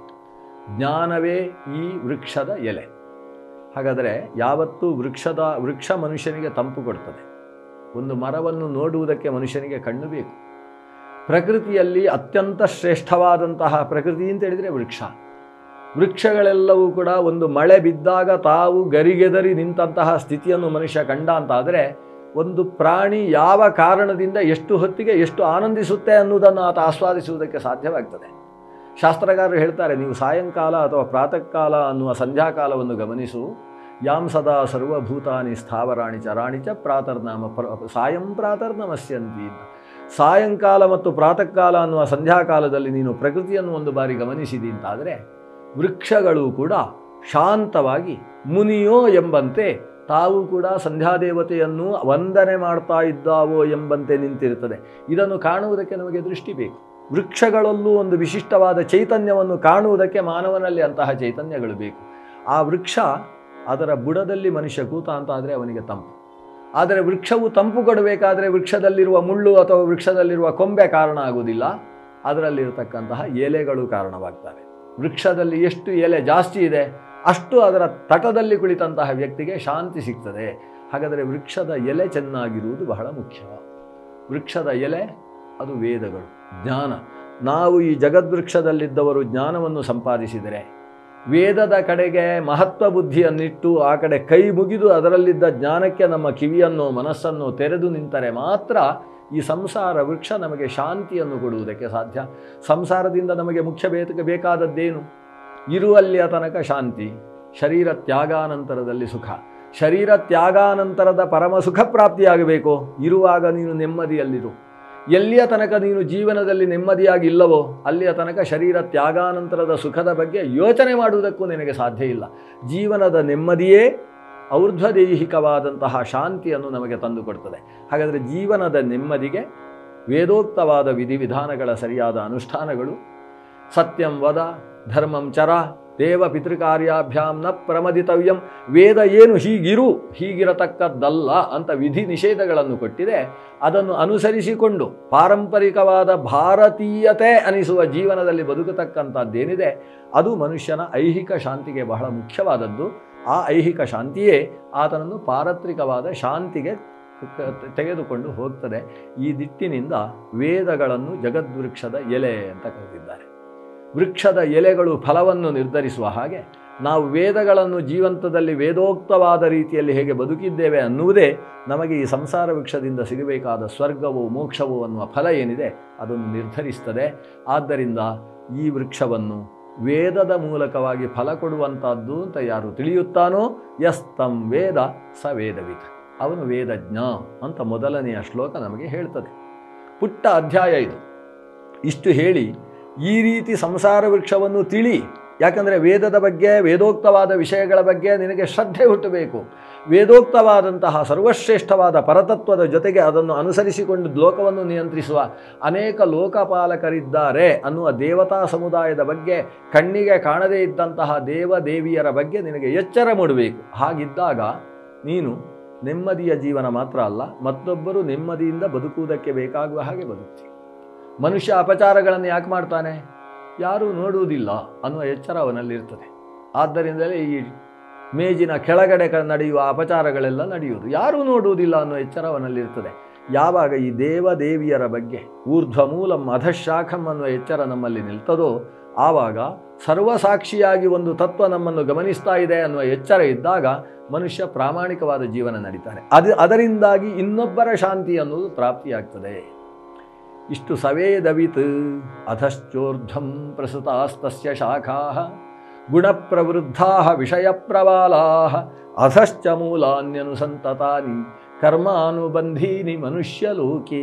A: ಜ್ಞಾನವೇ ಈ ವೃಕ್ಷದ ಎಲೆ ಹಾಗಾದರೆ ಯಾವತ್ತೂ ವೃಕ್ಷದ ವೃಕ್ಷ ಮನುಷ್ಯನಿಗೆ ತಂಪು ಕೊಡ್ತದೆ ಒಂದು ಮರವನ್ನು ನೋಡುವುದಕ್ಕೆ ಮನುಷ್ಯನಿಗೆ ಕಣ್ಣು ಬೇಕು ಪ್ರಕೃತಿಯಲ್ಲಿ ಅತ್ಯಂತ ಶ್ರೇಷ್ಠವಾದಂತಹ ಪ್ರಕೃತಿ ಅಂತ ಹೇಳಿದರೆ ವೃಕ್ಷ ವೃಕ್ಷಗಳೆಲ್ಲವೂ ಕೂಡ ಒಂದು ಮಳೆ ಬಿದ್ದಾಗ ತಾವು ಗರಿಗೆದರಿ ನಿಂತಹ ಸ್ಥಿತಿಯನ್ನು ಮನುಷ್ಯ ಕಂಡ ಅಂತಾದರೆ ಒಂದು ಪ್ರಾಣಿ ಯಾವ ಕಾರಣದಿಂದ ಎಷ್ಟು ಹೊತ್ತಿಗೆ ಎಷ್ಟು ಆನಂದಿಸುತ್ತೆ ಅನ್ನುವುದನ್ನು ಆತ ಆಸ್ವಾದಿಸುವುದಕ್ಕೆ ಸಾಧ್ಯವಾಗ್ತದೆ ಶಾಸ್ತ್ರಗಾರರು ಹೇಳ್ತಾರೆ ನೀವು ಸಾಯಂಕಾಲ ಅಥವಾ ಪ್ರಾತಃ ಕಾಲ ಅನ್ನುವ ಸಂಧ್ಯಾಕಾಲವನ್ನು ಗಮನಿಸು ಯಾಂ ಸದಾ ಸರ್ವಭೂತಾನಿ ಸ್ಥಾವರಾಣಿ ಚರಾಣಿ ಚ ಪ್ರಾತರ್ನಾಮ ಪ್ರ ಸಾಯಂ ಪ್ರಾತರ್ನಮಸ್ಯಂತಿ ಅಂತ ಸಾಯಂಕಾಲ ಮತ್ತು ಪ್ರಾತಃ ಕಾಲ ಅನ್ನುವ ಸಂಧ್ಯಾಕಾಲದಲ್ಲಿ ನೀನು ಪ್ರಕೃತಿಯನ್ನು ಒಂದು ಬಾರಿ ಗಮನಿಸಿದಿ ಅಂತಾದರೆ ವೃಕ್ಷಗಳು ಕೂಡ ಶಾಂತವಾಗಿ ಮುನಿಯೋ ಎಂಬಂತೆ ತಾವು ಕೂಡ ಸಂಧ್ಯಾದೇವತೆಯನ್ನು ವಂದನೆ ಮಾಡ್ತಾ ಇದ್ದಾವೋ ಎಂಬಂತೆ ನಿಂತಿರುತ್ತದೆ ಇದನ್ನು ಕಾಣುವುದಕ್ಕೆ ನಮಗೆ ದೃಷ್ಟಿ ಬೇಕು ವೃಕ್ಷಗಳಲ್ಲೂ ಒಂದು ವಿಶಿಷ್ಟವಾದ ಚೈತನ್ಯವನ್ನು ಕಾಣುವುದಕ್ಕೆ ಮಾನವನಲ್ಲಿ ಅಂತಹ ಚೈತನ್ಯಗಳು ಬೇಕು ಆ ವೃಕ್ಷ ಅದರ ಬುಡದಲ್ಲಿ ಮನುಷ್ಯ ಕೂತ ಅಂತ ಆದರೆ ಅವನಿಗೆ ತಂಪು ಆದರೆ ವೃಕ್ಷವು ತಂಪು ಕೊಡಬೇಕಾದರೆ ವೃಕ್ಷದಲ್ಲಿರುವ ಮುಳ್ಳು ಅಥವಾ ವೃಕ್ಷದಲ್ಲಿರುವ ಕೊಂಬೆ ಕಾರಣ ಆಗುವುದಿಲ್ಲ ಅದರಲ್ಲಿರತಕ್ಕಂತಹ ಎಲೆಗಳು ಕಾರಣವಾಗ್ತವೆ ವೃಕ್ಷದಲ್ಲಿ ಎಷ್ಟು ಎಲೆ ಜಾಸ್ತಿ ಇದೆ ಅಷ್ಟು ಅದರ ತಟದಲ್ಲಿ ಕುಳಿತಂತಹ ವ್ಯಕ್ತಿಗೆ ಶಾಂತಿ ಸಿಗ್ತದೆ ಹಾಗಾದರೆ ವೃಕ್ಷದ ಎಲೆ ಚೆನ್ನಾಗಿರುವುದು ಬಹಳ ಮುಖ್ಯ ವೃಕ್ಷದ ಎಲೆ ಅದು ವೇದಗಳು ಜ್ಞಾನ ನಾವು ಈ ಜಗದ್ವೃಕ್ಷದಲ್ಲಿದ್ದವರು ಜ್ಞಾನವನ್ನು ಸಂಪಾದಿಸಿದರೆ ವೇದದ ಕಡೆಗೆ ಮಹತ್ವ ಬುದ್ಧಿಯನ್ನಿಟ್ಟು ಆ ಕಡೆ ಕೈ ಮುಗಿದು ಅದರಲ್ಲಿದ್ದ ಜ್ಞಾನಕ್ಕೆ ನಮ್ಮ ಕಿವಿಯನ್ನು ಮನಸ್ಸನ್ನು ತೆರೆದು ನಿಂತರೆ ಮಾತ್ರ ಈ ಸಂಸಾರ ವೃಕ್ಷ ನಮಗೆ ಶಾಂತಿಯನ್ನು ಕೊಡುವುದಕ್ಕೆ ಸಾಧ್ಯ ಸಂಸಾರದಿಂದ ನಮಗೆ ಮುಖ್ಯ ಬೇಕ ಬೇಕಾದದ್ದೇನು ಇರುವಲ್ಲಿಯ ತನಕ ಶಾಂತಿ ಶರೀರ ತ್ಯಾಗಾನಂತರದಲ್ಲಿ ಸುಖ ಶರೀರ ತ್ಯಾಗಾನಂತರದ ಪರಮ ಸುಖ ಪ್ರಾಪ್ತಿಯಾಗಬೇಕು ಇರುವಾಗ ನೀನು ನೆಮ್ಮದಿಯಲ್ಲಿರು ಎಲ್ಲಿಯ ತನಕ ನೀನು ಜೀವನದಲ್ಲಿ ನೆಮ್ಮದಿಯಾಗಿ ಇಲ್ಲವೋ ಅಲ್ಲಿಯ ತನಕ ಶರೀರ ತ್ಯಾಗಾನಂತರದ ಸುಖದ ಬಗ್ಗೆ ಯೋಚನೆ ಮಾಡುವುದಕ್ಕೂ ನಿನಗೆ ಸಾಧ್ಯ ಇಲ್ಲ ಜೀವನದ ನೆಮ್ಮದಿಯೇ ಔರ್ಧ್ವದೈಹಿಕವಾದಂತಹ ಶಾಂತಿಯನ್ನು ನಮಗೆ ತಂದುಕೊಡ್ತದೆ ಹಾಗಾದರೆ ಜೀವನದ ನೆಮ್ಮದಿಗೆ ವೇದೋಕ್ತವಾದ ವಿಧಿವಿಧಾನಗಳ ಸರಿಯಾದ ಅನುಷ್ಠಾನಗಳು ಸತ್ಯಂ ವದ ಧರ್ಮಂ ಚರ ದೇವ ಪಿತೃಕಾರ್ಯಾಭ್ಯಾಂ ನ ಪ್ರಮದಿತವ್ಯಂ ವೇದ ಏನು ಹೀಗಿರು ಹೀಗಿರತಕ್ಕದ್ದಲ್ಲ ಅಂತ ವಿಧಿ ನಿಷೇಧಗಳನ್ನು ಕೊಟ್ಟಿದೆ ಅದನ್ನು ಅನುಸರಿಸಿಕೊಂಡು ಪಾರಂಪರಿಕವಾದ ಭಾರತೀಯತೆ ಅನಿಸುವ ಜೀವನದಲ್ಲಿ ಬದುಕತಕ್ಕಂಥದ್ದೇನಿದೆ ಅದು ಮನುಷ್ಯನ ಐಹಿಕ ಶಾಂತಿಗೆ ಬಹಳ ಮುಖ್ಯವಾದದ್ದು ಆ ಐಹಿಕ ಶಾಂತಿಯೇ ಆತನನ್ನು ಪಾರತ್ರಿಕವಾದ ಶಾಂತಿಗೆ ತೆಗೆದುಕೊಂಡು ಹೋಗ್ತದೆ ಈ ದಿಟ್ಟಿನಿಂದ ವೇದಗಳನ್ನು ಜಗದ್ವೃಕ್ಷದ ಎಲೆ ಅಂತ ಕರೆದಿದ್ದಾರೆ ವೃಕ್ಷದ ಎಲೆಗಳು ಫಲವನ್ನು ನಿರ್ಧರಿಸುವ ಹಾಗೆ ನಾವು ವೇದಗಳನ್ನು ಜೀವಂತದಲ್ಲಿ ವೇದೋಕ್ತವಾದ ರೀತಿಯಲ್ಲಿ ಹೇಗೆ ಬದುಕಿದ್ದೇವೆ ಅನ್ನುವುದೇ ನಮಗೆ ಈ ಸಂಸಾರ ವೃಕ್ಷದಿಂದ ಸಿಗಬೇಕಾದ ಸ್ವರ್ಗವು ಮೋಕ್ಷವು ಅನ್ನುವ ಫಲ ಏನಿದೆ ಅದನ್ನು ನಿರ್ಧರಿಸ್ತದೆ ಆದ್ದರಿಂದ ಈ ವೃಕ್ಷವನ್ನು ವೇದದ ಮೂಲಕವಾಗಿ ಫಲ ಕೊಡುವಂಥದ್ದು ಅಂತ ಯಾರು ತಿಳಿಯುತ್ತಾನೋ ಯಸ್ತಂ ವೇದ ಸ ವೇದವಿತ್ ಅವನು ವೇದಜ್ಞ ಅಂತ ಮೊದಲನೆಯ ಶ್ಲೋಕ ನಮಗೆ ಹೇಳ್ತದೆ ಪುಟ್ಟ ಅಧ್ಯಾಯ ಇದು ಇಷ್ಟು ಹೇಳಿ ಈ ರೀತಿ ಸಂಸಾರ ವೃಕ್ಷವನ್ನು ತಿಳಿ ಯಾಕಂದರೆ ವೇದದ ಬಗ್ಗೆ ವೇದೋಕ್ತವಾದ ವಿಷಯಗಳ ಬಗ್ಗೆ ನಿನಗೆ ಶ್ರದ್ಧೆ ಹುಟ್ಟಬೇಕು ವೇದೋಕ್ತವಾದಂತಹ ಸರ್ವಶ್ರೇಷ್ಠವಾದ ಪರತತ್ವದ ಜೊತೆಗೆ ಅದನ್ನು ಅನುಸರಿಸಿಕೊಂಡು ಲೋಕವನ್ನು ನಿಯಂತ್ರಿಸುವ ಅನೇಕ ಲೋಕಪಾಲಕರಿದ್ದಾರೆ ಅನ್ನುವ ದೇವತಾ ಸಮುದಾಯದ ಬಗ್ಗೆ ಕಣ್ಣಿಗೆ ಕಾಣದೇ ಇದ್ದಂತಹ ದೇವ ದೇವಿಯರ ಬಗ್ಗೆ ನಿನಗೆ ಎಚ್ಚರ ಮೂಡಬೇಕು ಹಾಗಿದ್ದಾಗ ನೀನು ನೆಮ್ಮದಿಯ ಜೀವನ ಮಾತ್ರ ಅಲ್ಲ ಮತ್ತೊಬ್ಬರು ನೆಮ್ಮದಿಯಿಂದ ಬದುಕುವುದಕ್ಕೆ ಬೇಕಾಗುವ ಹಾಗೆ ಬದುಕ್ತಿ ಮನುಷ್ಯ ಅಪಚಾರಗಳನ್ನು ಯಾಕೆ ಮಾಡ್ತಾನೆ ಯಾರೂ ನೋಡುವುದಿಲ್ಲ ಅನ್ನುವ ಎಚ್ಚರ ಅವನಲ್ಲಿರ್ತದೆ ಆದ್ದರಿಂದಲೇ ಈ ಮೇಜಿನ ಕೆಳಗಡೆ ಕ ನಡೆಯುವ ಅಪಚಾರಗಳೆಲ್ಲ ನಡೆಯುವುದು ಯಾರೂ ನೋಡುವುದಿಲ್ಲ ಅನ್ನೋ ಎಚ್ಚರ ಅವನಲ್ಲಿರ್ತದೆ ಯಾವಾಗ ಈ ದೇವ ದೇವಿಯರ ಬಗ್ಗೆ ಊರ್ಧ್ವ ಮೂಲಂ ಅಧಶಾಖಂ ಅನ್ನುವ ಎಚ್ಚರ ನಮ್ಮಲ್ಲಿ ನಿಲ್ತದೋ ಆವಾಗ ಸರ್ವಸಾಕ್ಷಿಯಾಗಿ ಒಂದು ತತ್ವ ನಮ್ಮನ್ನು ಗಮನಿಸ್ತಾ ಇದೆ ಅನ್ನುವ ಎಚ್ಚರ ಇದ್ದಾಗ ಮನುಷ್ಯ ಪ್ರಾಮಾಣಿಕವಾದ ಜೀವನ ನಡೀತಾನೆ ಅದು ಅದರಿಂದಾಗಿ ಇನ್ನೊಬ್ಬರ ಶಾಂತಿ ಅನ್ನೋದು ಪ್ರಾಪ್ತಿಯಾಗ್ತದೆ ಇಷ್ಟು ಸವೇದವಿತ್ ಅಧಶ್ಚೋರ್ಧ್ವಂ ಪ್ರಸುತಾಸ್ತಸ್ಯ ಶಾಖಾ ಗುಣಪ್ರವೃದ್ಧಾ ವಿಷಯಪ್ರವಾಲಾ ಅಧಶ್ಚ ಮೂಲಾನ್ಯನುಸಂತತಾನಿ ಕರ್ಮಾನುಬಂಧೀನಿ ಮನುಷ್ಯಲೋಕೇ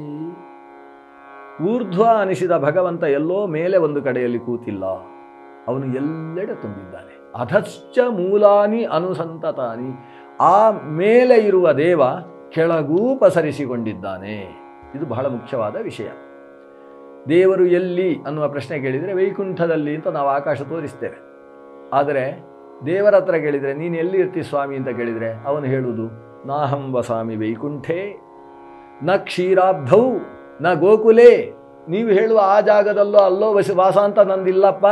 A: ಊರ್ಧ್ವ ಅನಿಸಿದ ಭಗವಂತ ಎಲ್ಲೋ ಮೇಲೆ ಒಂದು ಕಡೆಯಲ್ಲಿ ಕೂತಿಲ್ಲ ಅವನು ಎಲ್ಲೆಡೆ ತುಂಬಿದ್ದಾನೆ ಅಧಶ್ಚ ಮೂಲಾನಿ ಅನುಸಂತತಾನಿ ಆ ಮೇಲೆ ಇರುವ ದೇವ ಕೆಳಗೂ ಪಸರಿಸಿಕೊಂಡಿದ್ದಾನೆ ಇದು ಬಹಳ ಮುಖ್ಯವಾದ ವಿಷಯ ದೇವರು ಎಲ್ಲಿ ಅನ್ನುವ ಪ್ರಶ್ನೆ ಕೇಳಿದರೆ ವೈಕುಂಠದಲ್ಲಿ ಅಂತ ನಾವು ಆಕಾಶ ತೋರಿಸ್ತೇವೆ ಆದರೆ ದೇವರ ಹತ್ರ ಕೇಳಿದರೆ ನೀನು ಎಲ್ಲಿ ಇರ್ತಿ ಸ್ವಾಮಿ ಅಂತ ಕೇಳಿದರೆ ಅವನು ಹೇಳುವುದು ನಾಹಂ ವಸಾಮಿ ವೈಕುಂಠೇ ನ ಕ್ಷೀರಾಬ್ಧೌ ನ ಗೋಕುಲೇ ನೀವು ಹೇಳುವ ಆ ಜಾಗದಲ್ಲೋ ಅಲ್ಲೋ ವಸಿ ವಾಸ ಅಂತ ನಂದಿಲ್ಲಪ್ಪ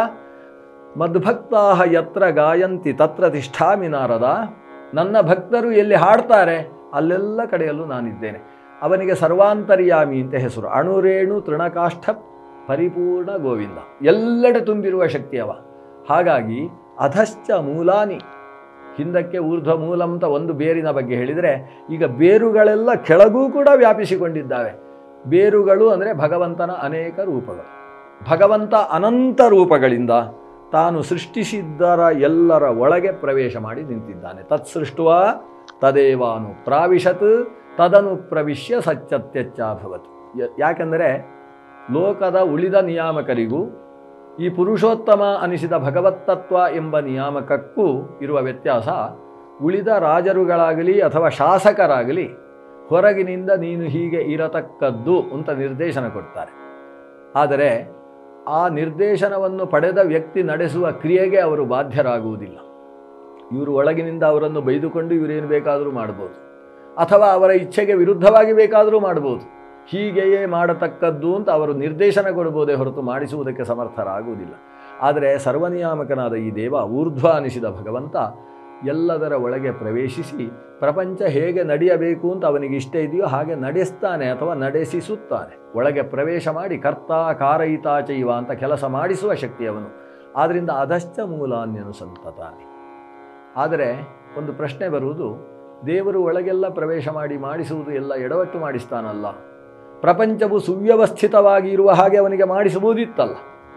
A: ಮದ್ಭಕ್ತಾ ಯತ್ರ ಗಾಯಂತಿ ತತ್ರ ತಿಷ್ಠಾಮಿ ನಾರದ ನನ್ನ ಭಕ್ತರು ಎಲ್ಲಿ ಹಾಡ್ತಾರೆ ಅಲ್ಲೆಲ್ಲ ಕಡೆಯಲ್ಲೂ ನಾನಿದ್ದೇನೆ ಅವನಿಗೆ ಸರ್ವಾಂತರ್ಯಾಮಿ ಅಂತ ಹೆಸರು ಅಣುರೇಣು ತೃಣಕಾಷ್ಠ ಪರಿಪೂರ್ಣ ಗೋವಿಂದ ಎಲ್ಲೆಡೆ ತುಂಬಿರುವ ಶಕ್ತಿಯವ ಹಾಗಾಗಿ ಅಧಶ್ಚ ಮೂಲಾನಿ ಹಿಂದಕ್ಕೆ ಊರ್ಧ್ವ ಮೂಲ ಅಂತ ಒಂದು ಬೇರಿನ ಬಗ್ಗೆ ಹೇಳಿದರೆ ಈಗ ಬೇರುಗಳೆಲ್ಲ ಕೆಳಗೂ ಕೂಡ ವ್ಯಾಪಿಸಿಕೊಂಡಿದ್ದಾವೆ ಬೇರುಗಳು ಅಂದರೆ ಭಗವಂತನ ಅನೇಕ ರೂಪಗಳು ಭಗವಂತ ಅನಂತ ರೂಪಗಳಿಂದ ತಾನು ಸೃಷ್ಟಿಸಿದ್ದರ ಎಲ್ಲರ ಒಳಗೆ ಪ್ರವೇಶ ಮಾಡಿ ನಿಂತಿದ್ದಾನೆ ತತ್ಸೃಷ್ಟುವ ತದೇವಾನು ಪ್ರಾವಿಶತ್ ತದನು ಪ್ರವಿಶ್ಯ ಸತ್ಯತ್ಯಚ್ಚಾಭವತ್ ಯ- ಯಾಕೆಂದರೆ ಲೋಕದ ಉಳಿದ ನಿಯಾಮಕರಿಗೂ ಈ ಪುರುಷೋತ್ತಮ ಅನಿಸಿದ ಭಗವತ್ತತ್ವ ಎಂಬ ನಿಯಾಮಕಕ್ಕೂ ಇರುವ ವ್ಯತ್ಯಾಸ ಉಳಿದ ರಾಜರುಗಳಾಗಲಿ ಅಥವಾ ಶಾಸಕರಾಗಲಿ ಹೊರಗಿನಿಂದ ನೀನು ಹೀಗೆ ಇರತಕ್ಕದ್ದು ಅಂತ ನಿರ್ದೇಶನ ಕೊಡ್ತಾರೆ ಆದರೆ ಆ ನಿರ್ದೇಶನವನ್ನು ಪಡೆದ ವ್ಯಕ್ತಿ ನಡೆಸುವ ಕ್ರಿಯೆಗೆ ಅವರು ಬಾಧ್ಯರಾಗುವುದಿಲ್ಲ ಇವರು ಒಳಗಿನಿಂದ ಅವರನ್ನು ಬೈದುಕೊಂಡು ಇವರೇನು ಬೇಕಾದರೂ ಮಾಡ್ಬೋದು ಅಥವಾ ಅವರ ಇಚ್ಛೆಗೆ ವಿರುದ್ಧವಾಗಿ ಬೇಕಾದರೂ ಮಾಡ್ಬೋದು ಹೀಗೆಯೇ ಮಾಡತಕ್ಕದ್ದು ಅಂತ ಅವರು ನಿರ್ದೇಶನ ಕೊಡ್ಬೋದೇ ಹೊರತು ಮಾಡಿಸುವುದಕ್ಕೆ ಸಮರ್ಥರಾಗುವುದಿಲ್ಲ ಆದರೆ ಸರ್ವನಿಯಾಮಕನಾದ ಈ ದೇವ ಊರ್ಧ್ವ ಅನಿಸಿದ ಭಗವಂತ ಎಲ್ಲದರ ಒಳಗೆ ಪ್ರವೇಶಿಸಿ ಪ್ರಪಂಚ ಹೇಗೆ ನಡೆಯಬೇಕು ಅಂತ ಅವನಿಗೆ ಇಷ್ಟ ಇದೆಯೋ ಹಾಗೆ ನಡೆಸ್ತಾನೆ ಅಥವಾ ನಡೆಸಿಸುತ್ತಾನೆ ಒಳಗೆ ಪ್ರವೇಶ ಮಾಡಿ ಕರ್ತ ಕಾರಯಿತ ಚೈವ ಅಂತ ಕೆಲಸ ಮಾಡಿಸುವ ಶಕ್ತಿಯವನು ಆದ್ದರಿಂದ ಅದಶ್ಚ ಮೂಲಾನ್ಯನು ಸಂತತಾನೆ ಆದರೆ ಒಂದು ಪ್ರಶ್ನೆ ಬರುವುದು ದೇವರು ಒಳಗೆಲ್ಲ ಪ್ರವೇಶ ಮಾಡಿ ಮಾಡಿಸುವುದು ಎಲ್ಲ ಎಡವಟ್ಟು ಮಾಡಿಸ್ತಾನಲ್ಲ ಪ್ರಪಂಚವು ಸುವ್ಯವಸ್ಥಿತವಾಗಿ ಇರುವ ಹಾಗೆ ಅವನಿಗೆ ಮಾಡಿಸಬಹುದಿತ್ತಲ್ಲ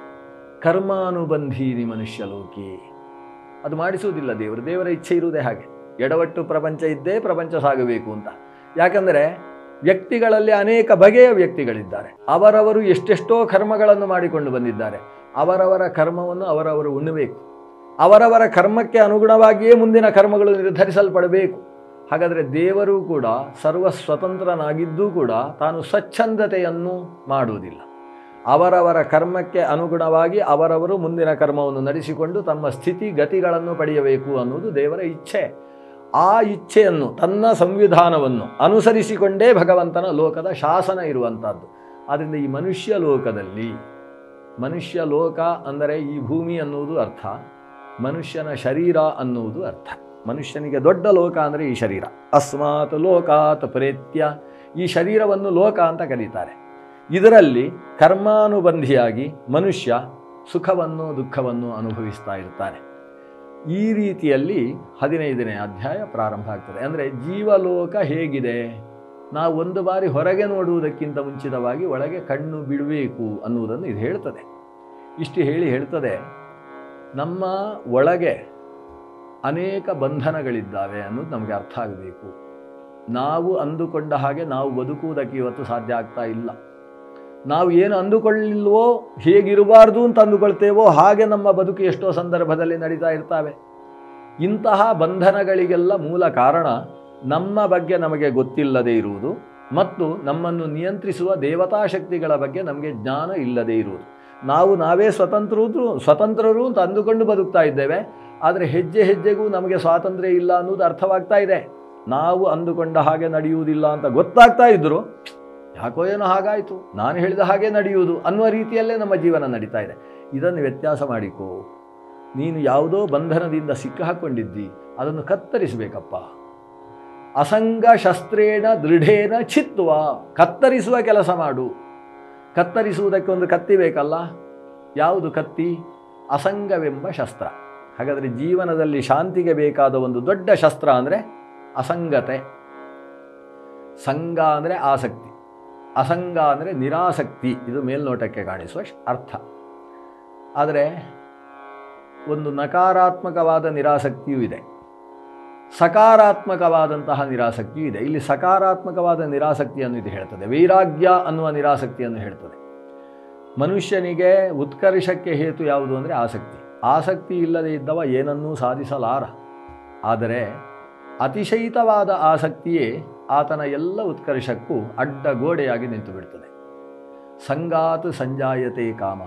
A: ಕರ್ಮಾನುಬಂಧೀನಿ ಮನುಷ್ಯ ಲೋಕಿ ಅದು ಮಾಡಿಸುವುದಿಲ್ಲ ದೇವರು ದೇವರ ಇಚ್ಛೆ ಇರುವುದೇ ಹಾಗೆ ಎಡವಟ್ಟು ಪ್ರಪಂಚ ಇದ್ದೇ ಪ್ರಪಂಚ ಸಾಗಬೇಕು ಅಂತ ಯಾಕಂದರೆ ವ್ಯಕ್ತಿಗಳಲ್ಲಿ ಅನೇಕ ಬಗೆಯ ವ್ಯಕ್ತಿಗಳಿದ್ದಾರೆ ಅವರವರು ಎಷ್ಟೆಷ್ಟೋ ಕರ್ಮಗಳನ್ನು ಮಾಡಿಕೊಂಡು ಬಂದಿದ್ದಾರೆ ಅವರವರ ಕರ್ಮವನ್ನು ಅವರವರು ಉಣ್ಣಬೇಕು ಅವರವರ ಕರ್ಮಕ್ಕೆ ಅನುಗುಣವಾಗಿಯೇ ಮುಂದಿನ ಕರ್ಮಗಳು ನಿರ್ಧರಿಸಲ್ಪಡಬೇಕು ಹಾಗಾದರೆ ದೇವರು ಕೂಡ ಸರ್ವ ಸ್ವತಂತ್ರನಾಗಿದ್ದೂ ಕೂಡ ತಾನು ಸ್ವಚ್ಛಂದತೆಯನ್ನು ಮಾಡುವುದಿಲ್ಲ ಅವರವರ ಕರ್ಮಕ್ಕೆ ಅನುಗುಣವಾಗಿ ಅವರವರು ಮುಂದಿನ ಕರ್ಮವನ್ನು ನಡೆಸಿಕೊಂಡು ತಮ್ಮ ಸ್ಥಿತಿ ಗತಿಗಳನ್ನು ಪಡೆಯಬೇಕು ಅನ್ನುವುದು ದೇವರ ಇಚ್ಛೆ ಆ ಇಚ್ಛೆಯನ್ನು ತನ್ನ ಸಂವಿಧಾನವನ್ನು ಅನುಸರಿಸಿಕೊಂಡೇ ಭಗವಂತನ ಲೋಕದ ಶಾಸನ ಇರುವಂಥದ್ದು ಆದ್ದರಿಂದ ಈ ಮನುಷ್ಯ ಲೋಕದಲ್ಲಿ ಮನುಷ್ಯ ಲೋಕ ಅಂದರೆ ಈ ಭೂಮಿ ಅನ್ನುವುದು ಅರ್ಥ ಮನುಷ್ಯನ ಶರೀರ ಅನ್ನುವುದು ಅರ್ಥ ಮನುಷ್ಯನಿಗೆ ದೊಡ್ಡ ಲೋಕ ಅಂದರೆ ಈ ಶರೀರ ಅಸ್ಮಾತ್ ಲೋಕಾತ್ ಪ್ರೇತ್ಯ ಈ ಶರೀರವನ್ನು ಲೋಕ ಅಂತ ಕರೀತಾರೆ ಇದರಲ್ಲಿ ಕರ್ಮಾನುಬಂಧಿಯಾಗಿ ಮನುಷ್ಯ ಸುಖವನ್ನು ದುಃಖವನ್ನು ಅನುಭವಿಸ್ತಾ ಇರ್ತಾನೆ ಈ ರೀತಿಯಲ್ಲಿ ಹದಿನೈದನೇ ಅಧ್ಯಾಯ ಪ್ರಾರಂಭ ಆಗ್ತದೆ ಅಂದರೆ ಜೀವಲೋಕ ಹೇಗಿದೆ ನಾವು ಒಂದು ಬಾರಿ ಹೊರಗೆ ನೋಡುವುದಕ್ಕಿಂತ ಮುಂಚಿತವಾಗಿ ಒಳಗೆ ಕಣ್ಣು ಬಿಡಬೇಕು ಅನ್ನುವುದನ್ನು ಇದು ಹೇಳ್ತದೆ ಇಷ್ಟು ಹೇಳಿ ಹೇಳ್ತದೆ ನಮ್ಮ ಒಳಗೆ ಅನೇಕ ಬಂಧನಗಳಿದ್ದಾವೆ ಅನ್ನೋದು ನಮಗೆ ಅರ್ಥ ಆಗಬೇಕು ನಾವು ಅಂದುಕೊಂಡ ಹಾಗೆ ನಾವು ಬದುಕುವುದಕ್ಕೆ ಇವತ್ತು ಸಾಧ್ಯ ಆಗ್ತಾ ಇಲ್ಲ ನಾವು ಏನು ಅಂದುಕೊಳ್ಳಿಲ್ವೋ ಹೇಗಿರಬಾರ್ದು ಅಂತ ಅಂದುಕೊಳ್ತೇವೋ ಹಾಗೆ ನಮ್ಮ ಬದುಕು ಎಷ್ಟೋ ಸಂದರ್ಭದಲ್ಲಿ ನಡೀತಾ ಇರ್ತಾವೆ ಇಂತಹ ಬಂಧನಗಳಿಗೆಲ್ಲ ಮೂಲ ಕಾರಣ ನಮ್ಮ ಬಗ್ಗೆ ನಮಗೆ ಗೊತ್ತಿಲ್ಲದೆ ಇರುವುದು ಮತ್ತು ನಮ್ಮನ್ನು ನಿಯಂತ್ರಿಸುವ ದೇವತಾ ಶಕ್ತಿಗಳ ಬಗ್ಗೆ ನಮಗೆ ಜ್ಞಾನ ಇಲ್ಲದೆ ಇರುವುದು ನಾವು ನಾವೇ ಸ್ವತಂತ್ರರು ಸ್ವತಂತ್ರರು ಅಂತ ಅಂದುಕೊಂಡು ಬದುಕ್ತಾ ಇದ್ದೇವೆ ಆದರೆ ಹೆಜ್ಜೆ ಹೆಜ್ಜೆಗೂ ನಮಗೆ ಸ್ವಾತಂತ್ರ್ಯ ಇಲ್ಲ ಅನ್ನೋದು ಅರ್ಥವಾಗ್ತಾ ಇದೆ ನಾವು ಅಂದುಕೊಂಡ ಹಾಗೆ ನಡೆಯುವುದಿಲ್ಲ ಅಂತ ಗೊತ್ತಾಗ್ತಾ ಇದ್ದರು ಯಾಕೋ ಏನೋ ಹಾಗಾಯಿತು ನಾನು ಹೇಳಿದ ಹಾಗೆ ನಡೆಯುವುದು ಅನ್ನುವ ರೀತಿಯಲ್ಲೇ ನಮ್ಮ ಜೀವನ ನಡೀತಾ ಇದೆ ಇದನ್ನು ವ್ಯತ್ಯಾಸ ಮಾಡಿಕೋ ನೀನು ಯಾವುದೋ ಬಂಧನದಿಂದ ಸಿಕ್ಕಾಕೊಂಡಿದ್ದಿ ಅದನ್ನು ಕತ್ತರಿಸಬೇಕಪ್ಪ ಅಸಂಗ ಶಸ್ತ್ರೇಣ ದೃಢೇನ ಚಿತ್ವ ಕತ್ತರಿಸುವ ಕೆಲಸ ಮಾಡು ಕತ್ತರಿಸುವುದಕ್ಕೆ ಒಂದು ಕತ್ತಿ ಬೇಕಲ್ಲ ಯಾವುದು ಕತ್ತಿ ಅಸಂಗವೆಂಬ ಶಸ್ತ್ರ ಹಾಗಾದರೆ ಜೀವನದಲ್ಲಿ ಶಾಂತಿಗೆ ಬೇಕಾದ ಒಂದು ದೊಡ್ಡ ಶಸ್ತ್ರ ಅಂದರೆ ಅಸಂಗತೆ ಸಂಗ ಅಂದರೆ ಆಸಕ್ತಿ ಅಸಂಗ ಅಂದರೆ ನಿರಾಸಕ್ತಿ ಇದು ಮೇಲ್ನೋಟಕ್ಕೆ ಕಾಣಿಸುವ ಶ್- ಅರ್ಥ ಆದರೆ ಒಂದು ನಕಾರಾತ್ಮಕವಾದ ನಿರಾಸಕ್ತಿಯೂ ಇದೆ ಸಕಾರಾತ್ಮಕವಾದಂತಹ ನಿರಾಸಕ್ತಿಯೂ ಇದೆ ಇಲ್ಲಿ ಸಕಾರಾತ್ಮಕವಾದ ನಿರಾಸಕ್ತಿಯನ್ನು ಇದು ಹೇಳ್ತದೆ ವೈರಾಗ್ಯ ಅನ್ನುವ ನಿರಾಸಕ್ತಿಯನ್ನು ಹೇಳ್ತದೆ ಮನುಷ್ಯನಿಗೆ ಉತ್ಕರ್ಷಕ್ಕೆ ಹೇತು ಯಾವುದು ಅಂದರೆ ಆಸಕ್ತಿ ಆಸಕ್ತಿ ಇಲ್ಲದೆ ಇದ್ದವ ಏನನ್ನೂ ಸಾಧಿಸಲಾರ ಆದರೆ ಅತಿಶಯಿತವಾದ ಆಸಕ್ತಿಯೇ ಆತನ ಎಲ್ಲ ಉತ್ಕರ್ಷಕ್ಕೂ ಅಡ್ಡ ಗೋಡೆಯಾಗಿ ನಿಂತು ಬಿಡ್ತದೆ ಸಂಗಾತ್ ಸಂಜಾಯತೆ ಕಾಮಃ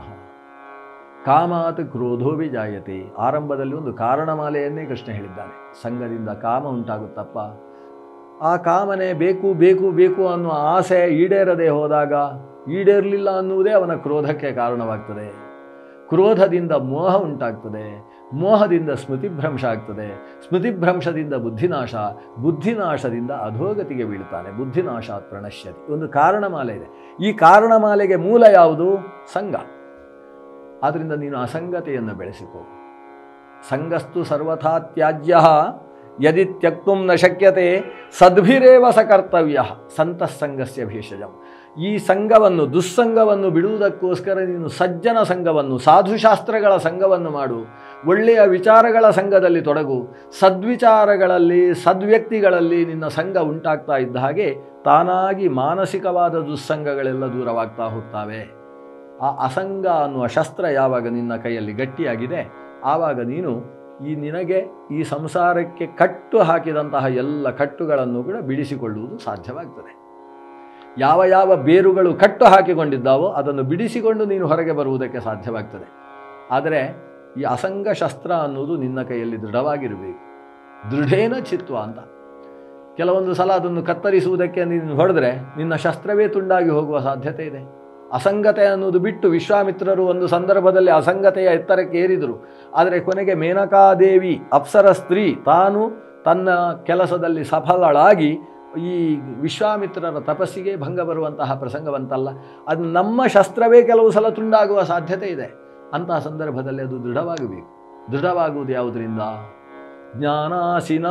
A: ಕಾಮಾತ್ ಕ್ರೋಧೋ ಜಾಯತೆ ಆರಂಭದಲ್ಲಿ ಒಂದು ಕಾರಣಮಾಲೆಯನ್ನೇ ಕೃಷ್ಣ ಹೇಳಿದ್ದಾನೆ ಸಂಘದಿಂದ ಕಾಮ ಉಂಟಾಗುತ್ತಪ್ಪ ಆ ಕಾಮನೆ ಬೇಕು ಬೇಕು ಬೇಕು ಅನ್ನುವ ಆಸೆ ಈಡೇರದೆ ಹೋದಾಗ ಈಡೇರಲಿಲ್ಲ ಅನ್ನುವುದೇ ಅವನ ಕ್ರೋಧಕ್ಕೆ ಕಾರಣವಾಗ್ತದೆ ಕ್ರೋಧದಿಂದ ಮೋಹ ಉಂಟಾಗ್ತದೆ ಮೋಹದಿಂದ ಸ್ಮೃತಿಭ್ರಂಶ ಆಗ್ತದೆ ಸ್ಮೃತಿಭ್ರಂಶದಿಂದ ಬುದ್ಧಿನಾಶ ಬುದ್ಧಿನಾಶದಿಂದ ಅಧೋಗತಿಗೆ ಬೀಳ್ತಾನೆ ಬುದ್ಧಿನಾಶಾತ್ ಪ್ರಣಶ್ಯತಿ ಒಂದು ಕಾರಣಮಾಲೆ ಇದೆ ಈ ಕಾರಣಮಾಲೆಗೆ ಮೂಲ ಯಾವುದು ಸಂಘ ಆದ್ದರಿಂದ ನೀನು ಅಸಂಗತೆಯನ್ನು ಬೆಳೆಸಿಕೋ ಸಂಗಸ್ತು ಸರ್ವಥಾ ತ್ಯಾಜ್ಯ ಯದಿ ತ್ಯಕ್ತು ನ ಶಕ್ಯತೆ ಸದ್ಭಿರೇವ ಸ ಕರ್ತವ್ಯ ಸಂತಸ್ಸಂಗಸ್ಯ ಭೇಷಜಂ ಈ ಸಂಘವನ್ನು ದುಸ್ಸಂಗವನ್ನು ಬಿಡುವುದಕ್ಕೋಸ್ಕರ ನೀನು ಸಜ್ಜನ ಸಂಘವನ್ನು ಸಾಧುಶಾಸ್ತ್ರಗಳ ಸಂಘವನ್ನು ಮಾಡು ಒಳ್ಳೆಯ ವಿಚಾರಗಳ ಸಂಘದಲ್ಲಿ ತೊಡಗು ಸದ್ವಿಚಾರಗಳಲ್ಲಿ ಸದ್ವ್ಯಕ್ತಿಗಳಲ್ಲಿ ನಿನ್ನ ಸಂಘ ಉಂಟಾಗ್ತಾ ಇದ್ದ ಹಾಗೆ ತಾನಾಗಿ ಮಾನಸಿಕವಾದ ದುಸ್ಸಂಗಗಳೆಲ್ಲ ದೂರವಾಗ್ತಾ ಹೋಗ್ತಾವೆ ಆ ಅಸಂಗ ಅನ್ನುವ ಶಸ್ತ್ರ ಯಾವಾಗ ನಿನ್ನ ಕೈಯಲ್ಲಿ ಗಟ್ಟಿಯಾಗಿದೆ ಆವಾಗ ನೀನು ಈ ನಿನಗೆ ಈ ಸಂಸಾರಕ್ಕೆ ಕಟ್ಟು ಹಾಕಿದಂತಹ ಎಲ್ಲ ಕಟ್ಟುಗಳನ್ನು ಕೂಡ ಬಿಡಿಸಿಕೊಳ್ಳುವುದು ಸಾಧ್ಯವಾಗ್ತದೆ ಯಾವ ಯಾವ ಬೇರುಗಳು ಕಟ್ಟು ಹಾಕಿಕೊಂಡಿದ್ದಾವೋ ಅದನ್ನು ಬಿಡಿಸಿಕೊಂಡು ನೀನು ಹೊರಗೆ ಬರುವುದಕ್ಕೆ ಸಾಧ್ಯವಾಗ್ತದೆ ಆದರೆ ಈ ಅಸಂಗ ಶಸ್ತ್ರ ಅನ್ನೋದು ನಿನ್ನ ಕೈಯಲ್ಲಿ ದೃಢವಾಗಿರಬೇಕು ದೃಢೇನ ಚಿತ್ವ ಅಂತ ಕೆಲವೊಂದು ಸಲ ಅದನ್ನು ಕತ್ತರಿಸುವುದಕ್ಕೆ ನೀನು ಹೊಡೆದ್ರೆ ನಿನ್ನ ಶಸ್ತ್ರವೇ ತುಂಡಾಗಿ ಹೋಗುವ ಸಾಧ್ಯತೆ ಇದೆ ಅಸಂಗತೆ ಅನ್ನೋದು ಬಿಟ್ಟು ವಿಶ್ವಾಮಿತ್ರರು ಒಂದು ಸಂದರ್ಭದಲ್ಲಿ ಅಸಂಗತೆಯ ಎತ್ತರಕ್ಕೆ ಏರಿದರು ಆದರೆ ಕೊನೆಗೆ ಮೇನಕಾದೇವಿ ಅಪ್ಸರ ಸ್ತ್ರೀ ತಾನು ತನ್ನ ಕೆಲಸದಲ್ಲಿ ಸಫಲಳಾಗಿ ಈ ವಿಶ್ವಾಮಿತ್ರರ ತಪಸ್ಸಿಗೆ ಭಂಗ ಬರುವಂತಹ ಪ್ರಸಂಗವಂತಲ್ಲ ಅದು ನಮ್ಮ ಶಸ್ತ್ರವೇ ಕೆಲವು ಸಲ ತುಂಡಾಗುವ ಸಾಧ್ಯತೆ ಇದೆ ಅಂತಹ ಸಂದರ್ಭದಲ್ಲಿ ಅದು ದೃಢವಾಗಬೇಕು ದೃಢವಾಗುವುದು ಯಾವುದರಿಂದ ಜ್ಞಾನಾಸಿನ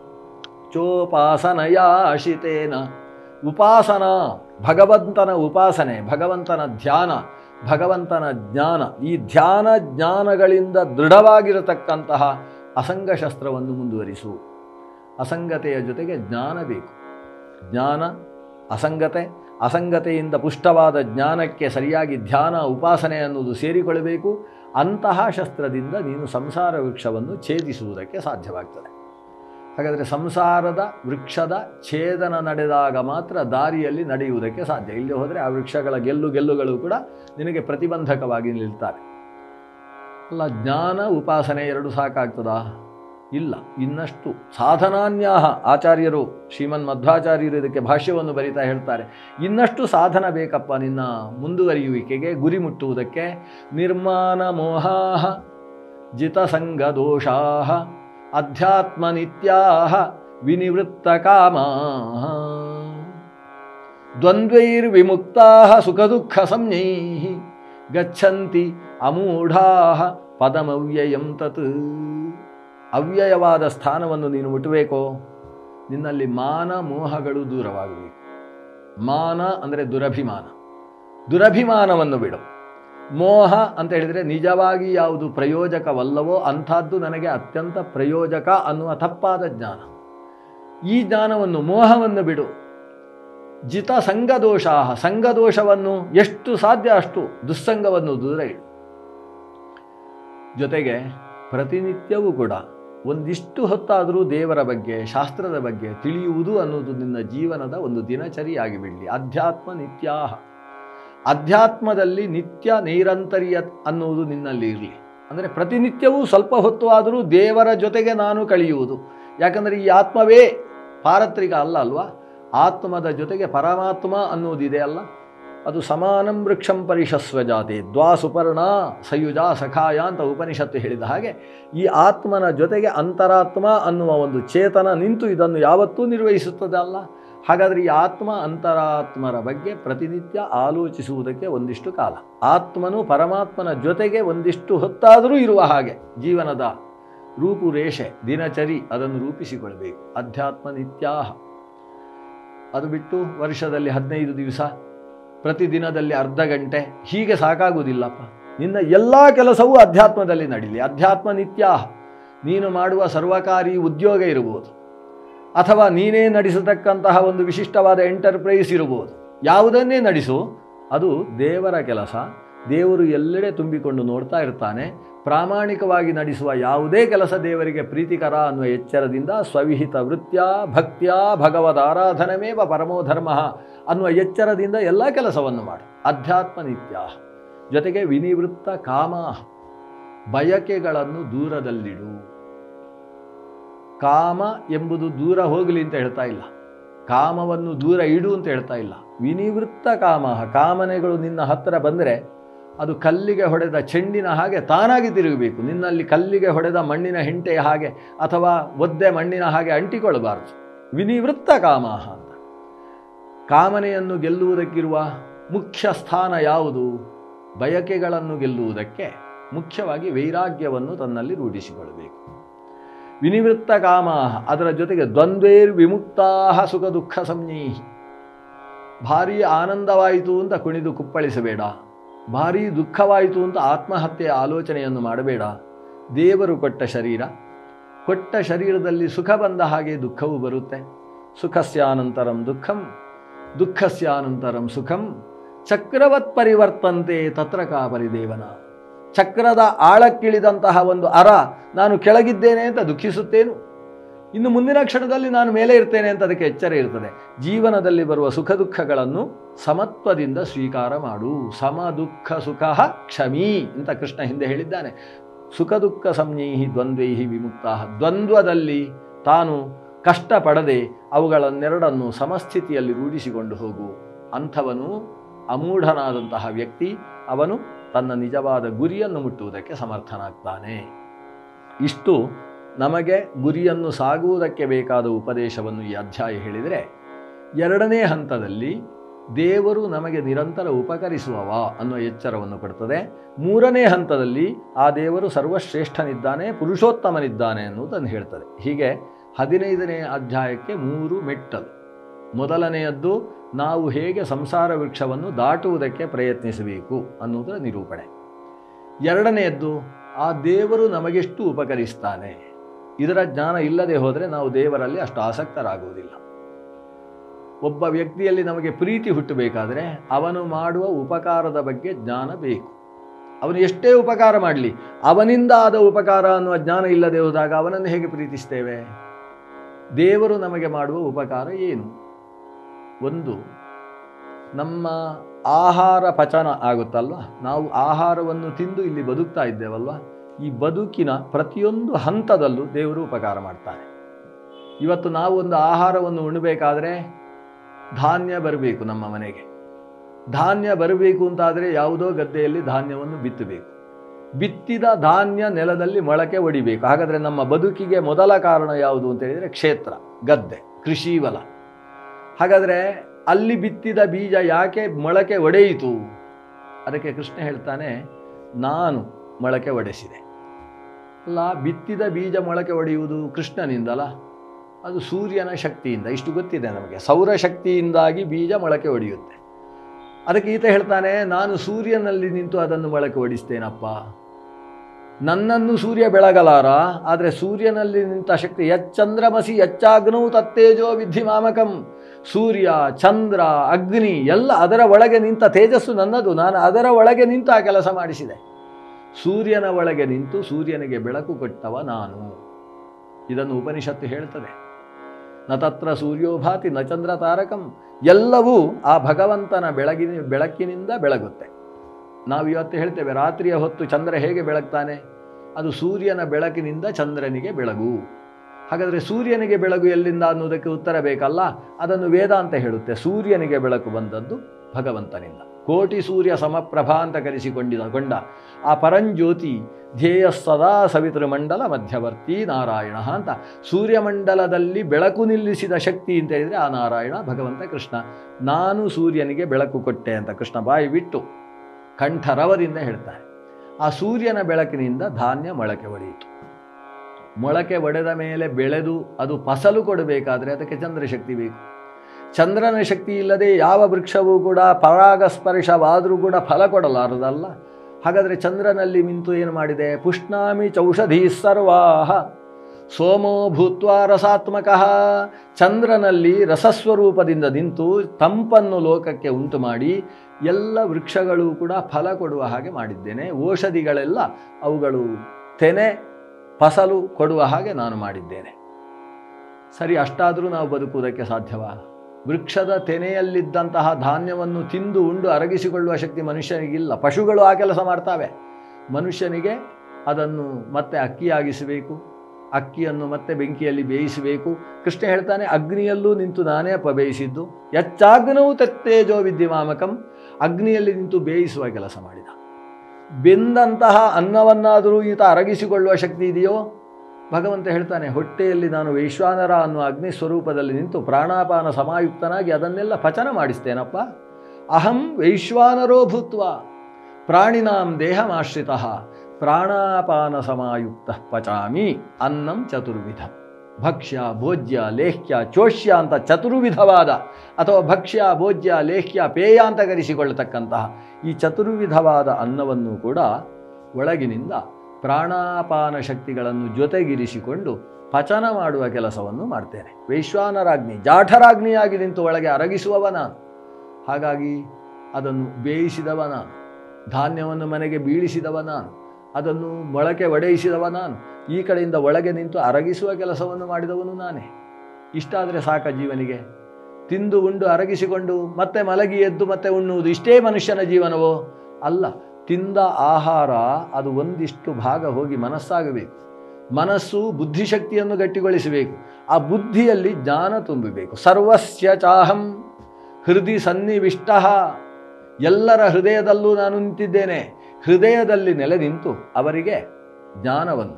A: ಚೋಪಾಸನಯಾಶಿತೇನ ಉಪಾಸನ ಭಗವಂತನ ಉಪಾಸನೆ ಭಗವಂತನ ಧ್ಯಾನ ಭಗವಂತನ ಜ್ಞಾನ ಈ ಧ್ಯಾನ ಜ್ಞಾನಗಳಿಂದ ದೃಢವಾಗಿರತಕ್ಕಂತಹ ಅಸಂಗ ಶಸ್ತ್ರವನ್ನು ಮುಂದುವರಿಸು ಅಸಂಗತೆಯ ಜೊತೆಗೆ ಜ್ಞಾನ ಬೇಕು ಜ್ಞಾನ ಅಸಂಗತೆ ಅಸಂಗತೆಯಿಂದ ಪುಷ್ಟವಾದ ಜ್ಞಾನಕ್ಕೆ ಸರಿಯಾಗಿ ಧ್ಯಾನ ಉಪಾಸನೆ ಅನ್ನೋದು ಸೇರಿಕೊಳ್ಳಬೇಕು ಅಂತಹ ಶಸ್ತ್ರದಿಂದ ನೀನು ಸಂಸಾರ ವೃಕ್ಷವನ್ನು ಛೇದಿಸುವುದಕ್ಕೆ ಸಾಧ್ಯವಾಗ್ತದೆ ಹಾಗಾದರೆ ಸಂಸಾರದ ವೃಕ್ಷದ ಛೇದನ ನಡೆದಾಗ ಮಾತ್ರ ದಾರಿಯಲ್ಲಿ ನಡೆಯುವುದಕ್ಕೆ ಸಾಧ್ಯ ಇಲ್ಲಿ ಹೋದರೆ ಆ ವೃಕ್ಷಗಳ ಗೆಲ್ಲು ಗೆಲ್ಲುಗಳು ಕೂಡ ನಿನಗೆ ಪ್ರತಿಬಂಧಕವಾಗಿ ನಿಲ್ತಾರೆ ಅಲ್ಲ ಜ್ಞಾನ ಉಪಾಸನೆ ಎರಡು ಸಾಕಾಗ್ತದಾ ಇಲ್ಲ ಇನ್ನಷ್ಟು ಸಾಧನಾನ್ಯಾಹ ಆಚಾರ್ಯರು ಶ್ರೀಮನ್ ಮಧ್ವಾಚಾರ್ಯರು ಇದಕ್ಕೆ ಭಾಷ್ಯವನ್ನು ಬರಿತಾ ಹೇಳ್ತಾರೆ ಇನ್ನಷ್ಟು ಸಾಧನ ಬೇಕಪ್ಪ ನಿನ್ನ ಮುಂದುವರಿಯುವಿಕೆಗೆ ಗುರಿ ಮುಟ್ಟುವುದಕ್ಕೆ ನಿರ್ಮಾಣ ಮೋಹಾಹ ಜಿತಸಂಗ ದೋಷಾಹ ಅಧ್ಯಾತ್ಮ ನಿತ್ಯಾಹ ವಿನಿವೃತ್ತ ಕಾಮಾ ದ್ವಂದ್ವೈರ್ವಿಮುಕ್ತಾ ಸುಖ ದುಃಖ ಸಂಜ್ಞೈ ಗಚ್ಚಂತಿ ಅಮೂಢಾ ಪದಮವ್ಯಯಂ ತತ್ ಅವ್ಯಯವಾದ ಸ್ಥಾನವನ್ನು ನೀನು ಮುಟ್ಟಬೇಕೋ ನಿನ್ನಲ್ಲಿ ಮಾನ ಮೋಹಗಳು ದೂರವಾಗಬೇಕು ಮಾನ ಅಂದರೆ ದುರಭಿಮಾನ ದುರಭಿಮಾನವನ್ನು ಬಿಡು ಮೋಹ ಅಂತ ಹೇಳಿದರೆ ನಿಜವಾಗಿ ಯಾವುದು ಪ್ರಯೋಜಕವಲ್ಲವೋ ಅಂಥದ್ದು ನನಗೆ ಅತ್ಯಂತ ಪ್ರಯೋಜಕ ಅನ್ನುವ ತಪ್ಪಾದ ಜ್ಞಾನ ಈ ಜ್ಞಾನವನ್ನು ಮೋಹವನ್ನು ಬಿಡು ಜಿತ ಸಂಘದೋಷ ಸಂಘದೋಷವನ್ನು ಎಷ್ಟು ಸಾಧ್ಯ ಅಷ್ಟು ದುಸ್ಸಂಗವನ್ನು ದೂರ ಇಡು ಜೊತೆಗೆ ಪ್ರತಿನಿತ್ಯವೂ ಕೂಡ ಒಂದಿಷ್ಟು ಹೊತ್ತಾದರೂ ದೇವರ ಬಗ್ಗೆ ಶಾಸ್ತ್ರದ ಬಗ್ಗೆ ತಿಳಿಯುವುದು ಅನ್ನೋದು ನಿನ್ನ ಜೀವನದ ಒಂದು ದಿನಚರಿಯಾಗಿ ಬಿಡಲಿ ಅಧ್ಯಾತ್ಮ ನಿತ್ಯಾಹ ಅಧ್ಯಾತ್ಮದಲ್ಲಿ ನಿತ್ಯ ನೈರಂತರ್ಯ ಅನ್ನುವುದು ನಿನ್ನಲ್ಲಿ ಇರಲಿ ಅಂದರೆ ಪ್ರತಿನಿತ್ಯವೂ ಸ್ವಲ್ಪ ಹೊತ್ತು ಆದರೂ ದೇವರ ಜೊತೆಗೆ ನಾನು ಕಳೆಯುವುದು ಯಾಕಂದರೆ ಈ ಆತ್ಮವೇ ಪಾರತ್ರಿಕ ಅಲ್ಲ ಅಲ್ವಾ ಆತ್ಮದ ಜೊತೆಗೆ ಪರಮಾತ್ಮ ಅನ್ನುವುದಿದೆ ಅಲ್ಲ ಅದು ಸಮಾನಂ ವೃಕ್ಷಂ ಪರಿಶಸ್ವ ಜಾತಿ ದ್ವಾ ಸುಪರ್ಣ ಸಯುಜ ಸಖಾಯ ಅಂತ ಉಪನಿಷತ್ತು ಹೇಳಿದ ಹಾಗೆ ಈ ಆತ್ಮನ ಜೊತೆಗೆ ಅಂತರಾತ್ಮ ಅನ್ನುವ ಒಂದು ಚೇತನ ನಿಂತು ಇದನ್ನು ಯಾವತ್ತೂ ನಿರ್ವಹಿಸುತ್ತದೆ ಅಲ್ಲ ಹಾಗಾದರೆ ಈ ಆತ್ಮ ಅಂತರಾತ್ಮರ ಬಗ್ಗೆ ಪ್ರತಿನಿತ್ಯ ಆಲೋಚಿಸುವುದಕ್ಕೆ ಒಂದಿಷ್ಟು ಕಾಲ ಆತ್ಮನು ಪರಮಾತ್ಮನ ಜೊತೆಗೆ ಒಂದಿಷ್ಟು ಹೊತ್ತಾದರೂ ಇರುವ ಹಾಗೆ ಜೀವನದ ರೂಪುರೇಷೆ ದಿನಚರಿ ಅದನ್ನು ರೂಪಿಸಿಕೊಳ್ಬೇಕು ಅಧ್ಯಾತ್ಮ ನಿತ್ಯಾಹ ಅದು ಬಿಟ್ಟು ವರ್ಷದಲ್ಲಿ ಹದಿನೈದು ದಿವಸ ಪ್ರತಿದಿನದಲ್ಲಿ ಅರ್ಧ ಗಂಟೆ ಹೀಗೆ ಸಾಕಾಗುವುದಿಲ್ಲಪ್ಪ ನಿನ್ನ ಎಲ್ಲ ಕೆಲಸವೂ ಅಧ್ಯಾತ್ಮದಲ್ಲಿ ನಡೀಲಿ ಅಧ್ಯಾತ್ಮ ನಿತ್ಯಾಹ ನೀನು ಮಾಡುವ ಸರ್ವಕಾರಿ ಉದ್ಯೋಗ ಇರಬಹುದು ಅಥವಾ ನೀನೇ ನಡೆಸತಕ್ಕಂತಹ ಒಂದು ವಿಶಿಷ್ಟವಾದ ಎಂಟರ್ಪ್ರೈಸ್ ಇರಬಹುದು ಯಾವುದನ್ನೇ ನಡೆಸು ಅದು ದೇವರ ಕೆಲಸ ದೇವರು ಎಲ್ಲೆಡೆ ತುಂಬಿಕೊಂಡು ನೋಡ್ತಾ ಇರ್ತಾನೆ ಪ್ರಾಮಾಣಿಕವಾಗಿ ನಡೆಸುವ ಯಾವುದೇ ಕೆಲಸ ದೇವರಿಗೆ ಪ್ರೀತಿಕರ ಅನ್ನುವ ಎಚ್ಚರದಿಂದ ಸ್ವವಿಹಿತ ವೃತ್ಯ ಭಕ್ತ್ಯ ಭಗವದ್ ಆರಾಧನಮೇವ ಪರಮೋ ಧರ್ಮ ಅನ್ನುವ ಎಚ್ಚರದಿಂದ ಎಲ್ಲ ಕೆಲಸವನ್ನು ಮಾಡು ಅಧ್ಯಾತ್ಮ ನಿತ್ಯ ಜೊತೆಗೆ ವಿನಿವೃತ್ತ ಕಾಮ ಬಯಕೆಗಳನ್ನು ದೂರದಲ್ಲಿಡು ಕಾಮ ಎಂಬುದು ದೂರ ಹೋಗಲಿ ಅಂತ ಹೇಳ್ತಾ ಇಲ್ಲ ಕಾಮವನ್ನು ದೂರ ಇಡು ಅಂತ ಹೇಳ್ತಾ ಇಲ್ಲ ವಿನಿವೃತ್ತ ಕಾಮ ಕಾಮನೆಗಳು ನಿನ್ನ ಹತ್ತಿರ ಬಂದರೆ ಅದು ಕಲ್ಲಿಗೆ ಹೊಡೆದ ಚೆಂಡಿನ ಹಾಗೆ ತಾನಾಗಿ ತಿರುಗಬೇಕು ನಿನ್ನಲ್ಲಿ ಕಲ್ಲಿಗೆ ಹೊಡೆದ ಮಣ್ಣಿನ ಹೆಂಟೆಯ ಹಾಗೆ ಅಥವಾ ಒದ್ದೆ ಮಣ್ಣಿನ ಹಾಗೆ ಅಂಟಿಕೊಳ್ಳಬಾರದು ವಿನಿವೃತ್ತ ಕಾಮ ಅಂತ ಕಾಮನೆಯನ್ನು ಗೆಲ್ಲುವುದಕ್ಕಿರುವ ಮುಖ್ಯ ಸ್ಥಾನ ಯಾವುದು ಬಯಕೆಗಳನ್ನು ಗೆಲ್ಲುವುದಕ್ಕೆ ಮುಖ್ಯವಾಗಿ ವೈರಾಗ್ಯವನ್ನು ತನ್ನಲ್ಲಿ ರೂಢಿಸಿಕೊಳ್ಳಬೇಕು ವಿನಿವೃತ್ತ ಕಾಮ ಅದರ ಜೊತೆಗೆ ದ್ವಂದ್ವೇರ್ ವಿಮುಕ್ತಾ ಸುಖ ದುಃಖ ಸಂಜ್ಞೇಹಿ ಭಾರೀ ಆನಂದವಾಯಿತು ಅಂತ ಕುಣಿದು ಕುಪ್ಪಳಿಸಬೇಡ ಭಾರೀ ದುಃಖವಾಯಿತು ಅಂತ ಆತ್ಮಹತ್ಯೆಯ ಆಲೋಚನೆಯನ್ನು ಮಾಡಬೇಡ ದೇವರು ಕೊಟ್ಟ ಶರೀರ ಕೊಟ್ಟ ಶರೀರದಲ್ಲಿ ಸುಖ ಬಂದ ಹಾಗೆ ದುಃಖವೂ ಬರುತ್ತೆ ಸುಖಸ್ಯಾನಂತರಂ ದುಃಖಂ ದುಃಖಸ್ಯಾನಂತರಂ ಸುಖಂ ಚಕ್ರವತ್ ಪರಿವರ್ತಂತೆ ತತ್ರ ಕಾಪರಿದೇವನ ಚಕ್ರದ ಆಳಕ್ಕಿಳಿದಂತಹ ಒಂದು ಅರ ನಾನು ಕೆಳಗಿದ್ದೇನೆ ಅಂತ ದುಃಖಿಸುತ್ತೇನು ಇನ್ನು ಮುಂದಿನ ಕ್ಷಣದಲ್ಲಿ ನಾನು ಮೇಲೆ ಇರ್ತೇನೆ ಅಂತ ಅದಕ್ಕೆ ಎಚ್ಚರ ಇರ್ತದೆ ಜೀವನದಲ್ಲಿ ಬರುವ ಸುಖ ದುಃಖಗಳನ್ನು ಸಮತ್ವದಿಂದ ಸ್ವೀಕಾರ ಮಾಡು ಸಮ ದುಃಖ ಸುಖ ಕ್ಷಮಿ ಅಂತ ಕೃಷ್ಣ ಹಿಂದೆ ಹೇಳಿದ್ದಾನೆ ಸುಖ ದುಃಖ ಸಂಜ್ಞೈಹಿ ದ್ವಂದ್ವೈಹಿ ವಿಮುಕ್ತ ದ್ವಂದ್ವದಲ್ಲಿ ತಾನು ಕಷ್ಟಪಡದೆ ಅವುಗಳನ್ನೆರಡನ್ನು ಸಮಸ್ಥಿತಿಯಲ್ಲಿ ರೂಢಿಸಿಕೊಂಡು ಹೋಗು ಅಂಥವನು ಅಮೂಢನಾದಂತಹ ವ್ಯಕ್ತಿ ಅವನು ತನ್ನ ನಿಜವಾದ ಗುರಿಯನ್ನು ಮುಟ್ಟುವುದಕ್ಕೆ ಸಮರ್ಥನಾಗ್ತಾನೆ ಇಷ್ಟು ನಮಗೆ ಗುರಿಯನ್ನು ಸಾಗುವುದಕ್ಕೆ ಬೇಕಾದ ಉಪದೇಶವನ್ನು ಈ ಅಧ್ಯಾಯ ಹೇಳಿದರೆ ಎರಡನೇ ಹಂತದಲ್ಲಿ ದೇವರು ನಮಗೆ ನಿರಂತರ ಉಪಕರಿಸುವವ ಅನ್ನೋ ಎಚ್ಚರವನ್ನು ಕೊಡ್ತದೆ ಮೂರನೇ ಹಂತದಲ್ಲಿ ಆ ದೇವರು ಸರ್ವಶ್ರೇಷ್ಠನಿದ್ದಾನೆ ಪುರುಷೋತ್ತಮನಿದ್ದಾನೆ ಅನ್ನುವುದನ್ನು ಹೇಳ್ತದೆ ಹೀಗೆ ಹದಿನೈದನೇ ಅಧ್ಯಾಯಕ್ಕೆ ಮೂರು ಮೆಟ್ಟಲು ಮೊದಲನೆಯದ್ದು ನಾವು ಹೇಗೆ ಸಂಸಾರ ವೃಕ್ಷವನ್ನು ದಾಟುವುದಕ್ಕೆ ಪ್ರಯತ್ನಿಸಬೇಕು ಅನ್ನುವುದರ ನಿರೂಪಣೆ ಎರಡನೆಯದ್ದು ಆ ದೇವರು ನಮಗೆಷ್ಟು ಉಪಕರಿಸ್ತಾನೆ ಇದರ ಜ್ಞಾನ ಇಲ್ಲದೆ ಹೋದರೆ ನಾವು ದೇವರಲ್ಲಿ ಅಷ್ಟು ಆಸಕ್ತರಾಗುವುದಿಲ್ಲ ಒಬ್ಬ ವ್ಯಕ್ತಿಯಲ್ಲಿ ನಮಗೆ ಪ್ರೀತಿ ಹುಟ್ಟಬೇಕಾದರೆ ಅವನು ಮಾಡುವ ಉಪಕಾರದ ಬಗ್ಗೆ ಜ್ಞಾನ ಬೇಕು ಅವನು ಎಷ್ಟೇ ಉಪಕಾರ ಮಾಡಲಿ ಅವನಿಂದ ಆದ ಉಪಕಾರ ಅನ್ನುವ ಜ್ಞಾನ ಇಲ್ಲದೆ ಹೋದಾಗ ಅವನನ್ನು ಹೇಗೆ ಪ್ರೀತಿಸ್ತೇವೆ ದೇವರು ನಮಗೆ ಮಾಡುವ ಉಪಕಾರ ಏನು ಒಂದು ನಮ್ಮ ಆಹಾರ ಪಚನ ಆಗುತ್ತಲ್ವ ನಾವು ಆಹಾರವನ್ನು ತಿಂದು ಇಲ್ಲಿ ಬದುಕ್ತಾ ಇದ್ದೇವಲ್ವ ಈ ಬದುಕಿನ ಪ್ರತಿಯೊಂದು ಹಂತದಲ್ಲೂ ದೇವರು ಉಪಕಾರ ಮಾಡ್ತಾನೆ ಇವತ್ತು ನಾವು ಒಂದು ಆಹಾರವನ್ನು ಉಣ್ಣಬೇಕಾದ್ರೆ ಧಾನ್ಯ ಬರಬೇಕು ನಮ್ಮ ಮನೆಗೆ ಧಾನ್ಯ ಬರಬೇಕು ಅಂತಾದರೆ ಯಾವುದೋ ಗದ್ದೆಯಲ್ಲಿ ಧಾನ್ಯವನ್ನು ಬಿತ್ತಬೇಕು ಬಿತ್ತಿದ ಧಾನ್ಯ ನೆಲದಲ್ಲಿ ಮೊಳಕೆ ಒಡಿಬೇಕು ಹಾಗಾದರೆ ನಮ್ಮ ಬದುಕಿಗೆ ಮೊದಲ ಕಾರಣ ಯಾವುದು ಅಂತ ಹೇಳಿದರೆ ಕ್ಷೇತ್ರ ಗದ್ದೆ ಕೃಷಿ ಹೊಲ ಹಾಗಾದರೆ ಅಲ್ಲಿ ಬಿತ್ತಿದ ಬೀಜ ಯಾಕೆ ಮೊಳಕೆ ಒಡೆಯಿತು ಅದಕ್ಕೆ ಕೃಷ್ಣ ಹೇಳ್ತಾನೆ ನಾನು ಮೊಳಕೆ ಒಡೆಸಿದೆ ಅಲ್ಲ ಬಿತ್ತಿದ ಬೀಜ ಮೊಳಕೆ ಒಡೆಯುವುದು ಕೃಷ್ಣನಿಂದಲ್ಲ ಅದು ಸೂರ್ಯನ ಶಕ್ತಿಯಿಂದ ಇಷ್ಟು ಗೊತ್ತಿದೆ ನಮಗೆ ಸೌರಶಕ್ತಿಯಿಂದಾಗಿ ಬೀಜ ಮೊಳಕೆ ಒಡೆಯುತ್ತೆ ಅದಕ್ಕೆ ಈತ ಹೇಳ್ತಾನೆ ನಾನು ಸೂರ್ಯನಲ್ಲಿ ನಿಂತು ಅದನ್ನು ಮೊಳಕೆ ಒಡಿಸ್ತೇನಪ್ಪ ನನ್ನನ್ನು ಸೂರ್ಯ ಬೆಳಗಲಾರ ಆದರೆ ಸೂರ್ಯನಲ್ಲಿ ನಿಂತ ಶಕ್ತಿ ಯಚ್ಚಂದ್ರಮಸಿ ಯಚ್ಚಾಗ್ನೌ ತತ್ತೇಜೋ ವಿಧಿ ಮಾಮಕಂ ಸೂರ್ಯ ಚಂದ್ರ ಅಗ್ನಿ ಎಲ್ಲ ಅದರ ಒಳಗೆ ನಿಂತ ತೇಜಸ್ಸು ನನ್ನದು ನಾನು ಅದರ ಒಳಗೆ ನಿಂತು ಆ ಕೆಲಸ ಮಾಡಿಸಿದೆ ಸೂರ್ಯನ ಒಳಗೆ ನಿಂತು ಸೂರ್ಯನಿಗೆ ಬೆಳಕು ಕೊಟ್ಟವ ನಾನು ಇದನ್ನು ಉಪನಿಷತ್ತು ಹೇಳ್ತದೆ ನ ತತ್ರ ಸೂರ್ಯೋಭಾತಿ ನ ಚಂದ್ರ ತಾರಕಂ ಎಲ್ಲವೂ ಆ ಭಗವಂತನ ಬೆಳಗಿನ ಬೆಳಕಿನಿಂದ ಬೆಳಗುತ್ತೆ ನಾವು ಇವತ್ತು ಹೇಳ್ತೇವೆ ರಾತ್ರಿಯ ಹೊತ್ತು ಚಂದ್ರ ಹೇಗೆ ಬೆಳಗ್ತಾನೆ ಅದು ಸೂರ್ಯನ ಬೆಳಕಿನಿಂದ ಚಂದ್ರನಿಗೆ ಬೆಳಗು ಹಾಗಾದರೆ ಸೂರ್ಯನಿಗೆ ಬೆಳಗು ಎಲ್ಲಿಂದ ಅನ್ನೋದಕ್ಕೆ ಉತ್ತರ ಬೇಕಲ್ಲ ಅದನ್ನು ವೇದಾಂತ ಹೇಳುತ್ತೆ ಸೂರ್ಯನಿಗೆ ಬೆಳಕು ಬಂದದ್ದು ಭಗವಂತನಿಂದ ಕೋಟಿ ಸೂರ್ಯ ಸಮಪ್ರಭಾ ಅಂತ ಕರೆಸಿಕೊಂಡಿದ ಕೊಂಡ ಆ ಪರಂಜ್ಯೋತಿ ಧ್ಯೇಯ ಸದಾ ಸವಿತೃಮಂಡಲ ಮಧ್ಯವರ್ತಿ ನಾರಾಯಣ ಅಂತ ಸೂರ್ಯಮಂಡಲದಲ್ಲಿ ಬೆಳಕು ನಿಲ್ಲಿಸಿದ ಶಕ್ತಿ ಅಂತ ಹೇಳಿದರೆ ಆ ನಾರಾಯಣ ಭಗವಂತ ಕೃಷ್ಣ ನಾನು ಸೂರ್ಯನಿಗೆ ಬೆಳಕು ಕೊಟ್ಟೆ ಅಂತ ಕೃಷ್ಣ ಬಾಯಿ ಬಿಟ್ಟು ಕಂಠರವದಿಂದ ಹೇಳ್ತಾರೆ ಆ ಸೂರ್ಯನ ಬೆಳಕಿನಿಂದ ಧಾನ್ಯ ಮೊಳಕೆ ಒಡೆಯಿತು ಮೊಳಕೆ ಒಡೆದ ಮೇಲೆ ಬೆಳೆದು ಅದು ಫಸಲು ಕೊಡಬೇಕಾದ್ರೆ ಅದಕ್ಕೆ ಚಂದ್ರಶಕ್ತಿ ಬೇಕು ಚಂದ್ರನ ಶಕ್ತಿ ಇಲ್ಲದೆ ಯಾವ ವೃಕ್ಷವೂ ಕೂಡ ಪರಾಗಸ್ಪರ್ಶವಾದರೂ ಕೂಡ ಫಲ ಕೊಡಲಾರದಲ್ಲ ಹಾಗಾದರೆ ಚಂದ್ರನಲ್ಲಿ ಮಿಂತು ಏನು ಮಾಡಿದೆ ಪುಷ್ಣಾಮಿ ಚೌಷಧಿ ಸರ್ವಾಹ ಸೋಮೋ ಭೂತ್ವ ರಸಾತ್ಮಕ ಚಂದ್ರನಲ್ಲಿ ರಸಸ್ವರೂಪದಿಂದ ನಿಂತು ತಂಪನ್ನು ಲೋಕಕ್ಕೆ ಉಂಟು ಮಾಡಿ ಎಲ್ಲ ವೃಕ್ಷಗಳು ಕೂಡ ಫಲ ಕೊಡುವ ಹಾಗೆ ಮಾಡಿದ್ದೇನೆ ಔಷಧಿಗಳೆಲ್ಲ ಅವುಗಳು ತೆನೆ ಫಸಲು ಕೊಡುವ ಹಾಗೆ ನಾನು ಮಾಡಿದ್ದೇನೆ ಸರಿ ಅಷ್ಟಾದರೂ ನಾವು ಬದುಕುವುದಕ್ಕೆ ಸಾಧ್ಯವಾ ವೃಕ್ಷದ ತೆನೆಯಲ್ಲಿದ್ದಂತಹ ಧಾನ್ಯವನ್ನು ತಿಂದು ಉಂಡು ಅರಗಿಸಿಕೊಳ್ಳುವ ಶಕ್ತಿ ಮನುಷ್ಯನಿಗಿಲ್ಲ ಪಶುಗಳು ಆ ಕೆಲಸ ಮಾಡ್ತಾವೆ ಮನುಷ್ಯನಿಗೆ ಅದನ್ನು ಮತ್ತೆ ಅಕ್ಕಿಯಾಗಿಸಬೇಕು ಅಕ್ಕಿಯನ್ನು ಮತ್ತೆ ಬೆಂಕಿಯಲ್ಲಿ ಬೇಯಿಸಬೇಕು ಕೃಷ್ಣ ಹೇಳ್ತಾನೆ ಅಗ್ನಿಯಲ್ಲೂ ನಿಂತು ನಾನೇ ಅಪ್ಪ ಬೇಯಿಸಿದ್ದು ಎಚ್ಚಾಗ್ನವು ತತ್ತೇಜೋ ವಿದ್ಯಮಾಮಕಂ ಅಗ್ನಿಯಲ್ಲಿ ನಿಂತು ಬೇಯಿಸುವ ಕೆಲಸ ಮಾಡಿದ ಬೆಂದಂತಹ ಅನ್ನವನ್ನಾದರೂ ಈತ ಅರಗಿಸಿಕೊಳ್ಳುವ ಶಕ್ತಿ ಇದೆಯೋ ಭಗವಂತ ಹೇಳ್ತಾನೆ ಹೊಟ್ಟೆಯಲ್ಲಿ ನಾನು ವೈಶ್ವಾನರ ಅನ್ನುವ ಅಗ್ನಿ ಸ್ವರೂಪದಲ್ಲಿ ನಿಂತು ಪ್ರಾಣಾಪಾನ ಸಮಾಯುಕ್ತನಾಗಿ ಅದನ್ನೆಲ್ಲ ಪಚನ ಮಾಡಿಸ್ತೇನಪ್ಪ ಅಹಂ ವೈಶ್ವಾನರೋ ಭೂತ್ವ ಪ್ರಾಣಿನಾಂ ದೇಹಮಾಶ್ರಿತ ಪ್ರಾಣಾಪಾನ ಸಮಾಯುಕ್ತ ಪಚಾಮಿ ಅನ್ನಂ ಚತುರ್ವಿಧ ಭಕ್ಷ್ಯ ಭೋಜ್ಯ ಲೇಹ್ಯ ಚೋಷ್ಯ ಅಂತ ಚತುರ್ವಿಧವಾದ ಅಥವಾ ಭಕ್ಷ್ಯ ಭೋಜ್ಯ ಲೇಹ್ಯ ಪೇಯ ಅಂತ ಕರೆಸಿಕೊಳ್ಳತಕ್ಕಂತಹ ಈ ಚತುರ್ವಿಧವಾದ ಅನ್ನವನ್ನು ಕೂಡ ಒಳಗಿನಿಂದ ಪ್ರಾಣಾಪಾನ ಶಕ್ತಿಗಳನ್ನು ಜೊತೆಗಿರಿಸಿಕೊಂಡು ಪಚನ ಮಾಡುವ ಕೆಲಸವನ್ನು ಮಾಡ್ತೇನೆ ವೈಶ್ವಾನರಾಗ್ನಿ ಜಾಠರಾಗ್ನಿಯಾಗಿ ನಿಂತು ಒಳಗೆ ಅರಗಿಸುವವ ನಾನು ಹಾಗಾಗಿ ಅದನ್ನು ಬೇಯಿಸಿದವ ನಾನು ಧಾನ್ಯವನ್ನು ಮನೆಗೆ ಬೀಳಿಸಿದವ ನಾನು ಅದನ್ನು ಮೊಳಕೆ ಒಡೆಯಿಸಿದವ ನಾನು ಈ ಕಡೆಯಿಂದ ಒಳಗೆ ನಿಂತು ಅರಗಿಸುವ ಕೆಲಸವನ್ನು ಮಾಡಿದವನು ನಾನೇ ಇಷ್ಟಾದರೆ ಸಾಕ ಜೀವನಿಗೆ ತಿಂದು ಉಂಡು ಅರಗಿಸಿಕೊಂಡು ಮತ್ತೆ ಮಲಗಿ ಎದ್ದು ಮತ್ತೆ ಉಣ್ಣುವುದು ಇಷ್ಟೇ ಮನುಷ್ಯನ ಜೀವನವೋ ಅಲ್ಲ ತಿಂದ ಆಹಾರ ಅದು ಒಂದಿಷ್ಟು ಭಾಗ ಹೋಗಿ ಮನಸ್ಸಾಗಬೇಕು ಮನಸ್ಸು ಬುದ್ಧಿಶಕ್ತಿಯನ್ನು ಗಟ್ಟಿಗೊಳಿಸಬೇಕು ಆ ಬುದ್ಧಿಯಲ್ಲಿ ಜ್ಞಾನ ತುಂಬಬೇಕು ಸರ್ವಸ್ಯ ಚಾಹಂ ಹೃದಯ ಸನ್ನಿವಿಷ್ಟ ಎಲ್ಲರ ಹೃದಯದಲ್ಲೂ ನಾನು ನಿಂತಿದ್ದೇನೆ ಹೃದಯದಲ್ಲಿ ನೆಲೆ ನಿಂತು ಅವರಿಗೆ ಜ್ಞಾನವನ್ನು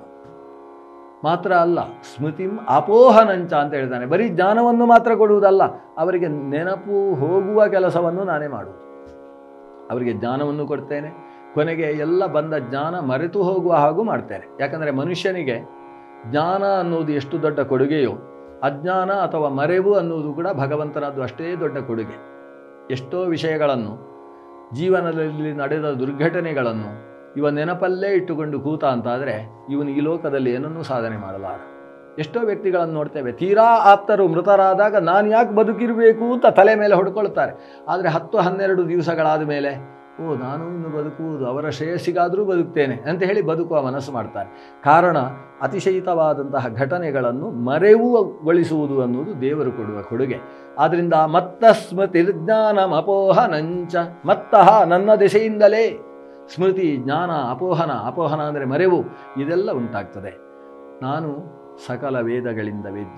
A: ಮಾತ್ರ ಅಲ್ಲ ಸ್ಮೃತಿಂ ಅಪೋಹನಂಚ ಅಂತ ಹೇಳ್ತಾನೆ ಬರೀ ಜ್ಞಾನವನ್ನು ಮಾತ್ರ ಕೊಡುವುದಲ್ಲ ಅವರಿಗೆ ನೆನಪು ಹೋಗುವ ಕೆಲಸವನ್ನು ನಾನೇ ಮಾಡುವುದು ಅವರಿಗೆ ಜ್ಞಾನವನ್ನು ಕೊಡ್ತೇನೆ ಕೊನೆಗೆ ಎಲ್ಲ ಬಂದ ಜ್ಞಾನ ಮರೆತು ಹೋಗುವ ಹಾಗೂ ಮಾಡ್ತೇನೆ ಯಾಕಂದರೆ ಮನುಷ್ಯನಿಗೆ ಜ್ಞಾನ ಅನ್ನುವುದು ಎಷ್ಟು ದೊಡ್ಡ ಕೊಡುಗೆಯೋ ಅಜ್ಞಾನ ಅಥವಾ ಮರೆವು ಅನ್ನುವುದು ಕೂಡ ಭಗವಂತನದ್ದು ಅಷ್ಟೇ ದೊಡ್ಡ ಕೊಡುಗೆ ಎಷ್ಟೋ ವಿಷಯಗಳನ್ನು ಜೀವನದಲ್ಲಿ ನಡೆದ ದುರ್ಘಟನೆಗಳನ್ನು ಇವ ನೆನಪಲ್ಲೇ ಇಟ್ಟುಕೊಂಡು ಕೂತ ಅಂತಾದರೆ ಇವನು ಈ ಲೋಕದಲ್ಲಿ ಏನನ್ನೂ ಸಾಧನೆ ಮಾಡಲಾರ ಎಷ್ಟೋ ವ್ಯಕ್ತಿಗಳನ್ನು ನೋಡ್ತೇವೆ ತೀರಾ ಆಪ್ತರು ಮೃತರಾದಾಗ ನಾನು ಯಾಕೆ ಬದುಕಿರಬೇಕು ಅಂತ ತಲೆ ಮೇಲೆ ಹೊಡ್ಕೊಳ್ತಾರೆ ಆದರೆ ಹತ್ತು ಹನ್ನೆರಡು ದಿವಸಗಳಾದ ಮೇಲೆ ಓ ನಾನು ಇನ್ನು ಬದುಕುವುದು ಅವರ ಶ್ರೇಯಸ್ಸಿಗಾದರೂ ಬದುಕ್ತೇನೆ ಅಂತ ಹೇಳಿ ಬದುಕುವ ಮನಸ್ಸು ಮಾಡ್ತಾರೆ ಕಾರಣ ಅತಿಶಯಿತವಾದಂತಹ ಘಟನೆಗಳನ್ನು ಮರೆವುಗೊಳಿಸುವುದು ಅನ್ನುವುದು ದೇವರು ಕೊಡುವ ಕೊಡುಗೆ ಆದ್ದರಿಂದ ಮತ್ತ ಸ್ಮೃತಿರ್ಜ್ಞಾನಂ ಅಪೋಹನಂಚ ಮತ್ತಃ ನನ್ನ ದಿಸೆಯಿಂದಲೇ ಸ್ಮೃತಿ ಜ್ಞಾನ ಅಪೋಹನ ಅಪೋಹನ ಅಂದರೆ ಮರೆವು ಇದೆಲ್ಲ ಉಂಟಾಗ್ತದೆ ನಾನು ಸಕಲ ವೇದಗಳಿಂದ ವೇದ್ಯ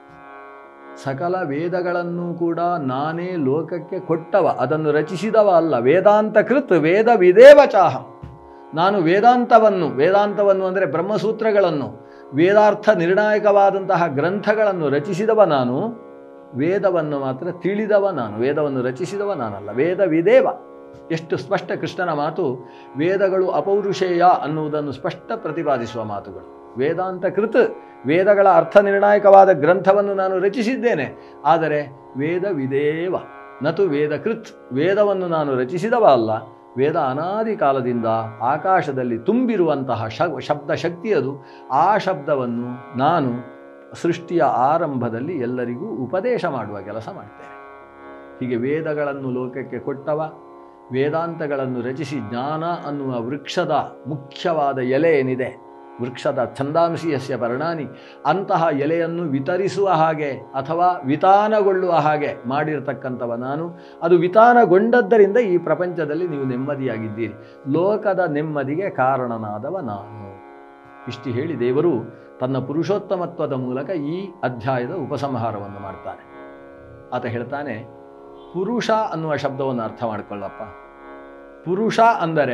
A: ಸಕಲ ವೇದಗಳನ್ನು ಕೂಡ ನಾನೇ ಲೋಕಕ್ಕೆ ಕೊಟ್ಟವ ಅದನ್ನು ರಚಿಸಿದವ ಅಲ್ಲ ವೇದಾಂತ ಕೃತ್ ವೇದ ವಿದೇವ ಚಾಹಂ ನಾನು ವೇದಾಂತವನ್ನು ವೇದಾಂತವನ್ನು ಅಂದರೆ ಬ್ರಹ್ಮಸೂತ್ರಗಳನ್ನು ವೇದಾರ್ಥ ನಿರ್ಣಾಯಕವಾದಂತಹ ಗ್ರಂಥಗಳನ್ನು ರಚಿಸಿದವ ನಾನು ವೇದವನ್ನು ಮಾತ್ರ ತಿಳಿದವ ನಾನು ವೇದವನ್ನು ರಚಿಸಿದವ ನಾನಲ್ಲ ವೇದ ವಿದೇವ ಎಷ್ಟು ಸ್ಪಷ್ಟ ಕೃಷ್ಣನ ಮಾತು ವೇದಗಳು ಅಪೌರುಷೇಯ ಅನ್ನುವುದನ್ನು ಸ್ಪಷ್ಟ ಪ್ರತಿಪಾದಿಸುವ ಮಾತುಗಳು ವೇದಾಂತ ಕೃತ್ ವೇದಗಳ ಅರ್ಥ ನಿರ್ಣಾಯಕವಾದ ಗ್ರಂಥವನ್ನು ನಾನು ರಚಿಸಿದ್ದೇನೆ ಆದರೆ ವೇದ ವಿದೇವ ನತು ವೇದ ಕೃತ್ ವೇದವನ್ನು ನಾನು ರಚಿಸಿದವ ಅಲ್ಲ ವೇದ ಅನಾದಿ ಕಾಲದಿಂದ ಆಕಾಶದಲ್ಲಿ ತುಂಬಿರುವಂತಹ ಶ ಶಬ್ದ ಶಕ್ತಿಯದು ಆ ಶಬ್ದವನ್ನು ನಾನು ಸೃಷ್ಟಿಯ ಆರಂಭದಲ್ಲಿ ಎಲ್ಲರಿಗೂ ಉಪದೇಶ ಮಾಡುವ ಕೆಲಸ ಮಾಡ್ತೇನೆ ಹೀಗೆ ವೇದಗಳನ್ನು ಲೋಕಕ್ಕೆ ಕೊಟ್ಟವ ವೇದಾಂತಗಳನ್ನು ರಚಿಸಿ ಜ್ಞಾನ ಅನ್ನುವ ವೃಕ್ಷದ ಮುಖ್ಯವಾದ ಎಲೆ ಏನಿದೆ ವೃಕ್ಷದ ಛಂದಾಂಶಿಯಸ್ಯ ಪರಿಣಾನಿ ಅಂತಹ ಎಲೆಯನ್ನು ವಿತರಿಸುವ ಹಾಗೆ ಅಥವಾ ವಿತಾನಗೊಳ್ಳುವ ಹಾಗೆ ಮಾಡಿರ್ತಕ್ಕಂಥವ ನಾನು ಅದು ವಿತಾನಗೊಂಡದ್ದರಿಂದ ಈ ಪ್ರಪಂಚದಲ್ಲಿ ನೀವು ನೆಮ್ಮದಿಯಾಗಿದ್ದೀರಿ ಲೋಕದ ನೆಮ್ಮದಿಗೆ ಕಾರಣನಾದವ ನಾನು ಇಷ್ಟು ಹೇಳಿ ದೇವರು ತನ್ನ ಪುರುಷೋತ್ತಮತ್ವದ ಮೂಲಕ ಈ ಅಧ್ಯಾಯದ ಉಪಸಂಹಾರವನ್ನು ಮಾಡ್ತಾನೆ ಆತ ಹೇಳ್ತಾನೆ ಪುರುಷ ಅನ್ನುವ ಶಬ್ದವನ್ನು ಅರ್ಥ ಮಾಡಿಕೊಳ್ಳಪ್ಪ ಪುರುಷ ಅಂದರೆ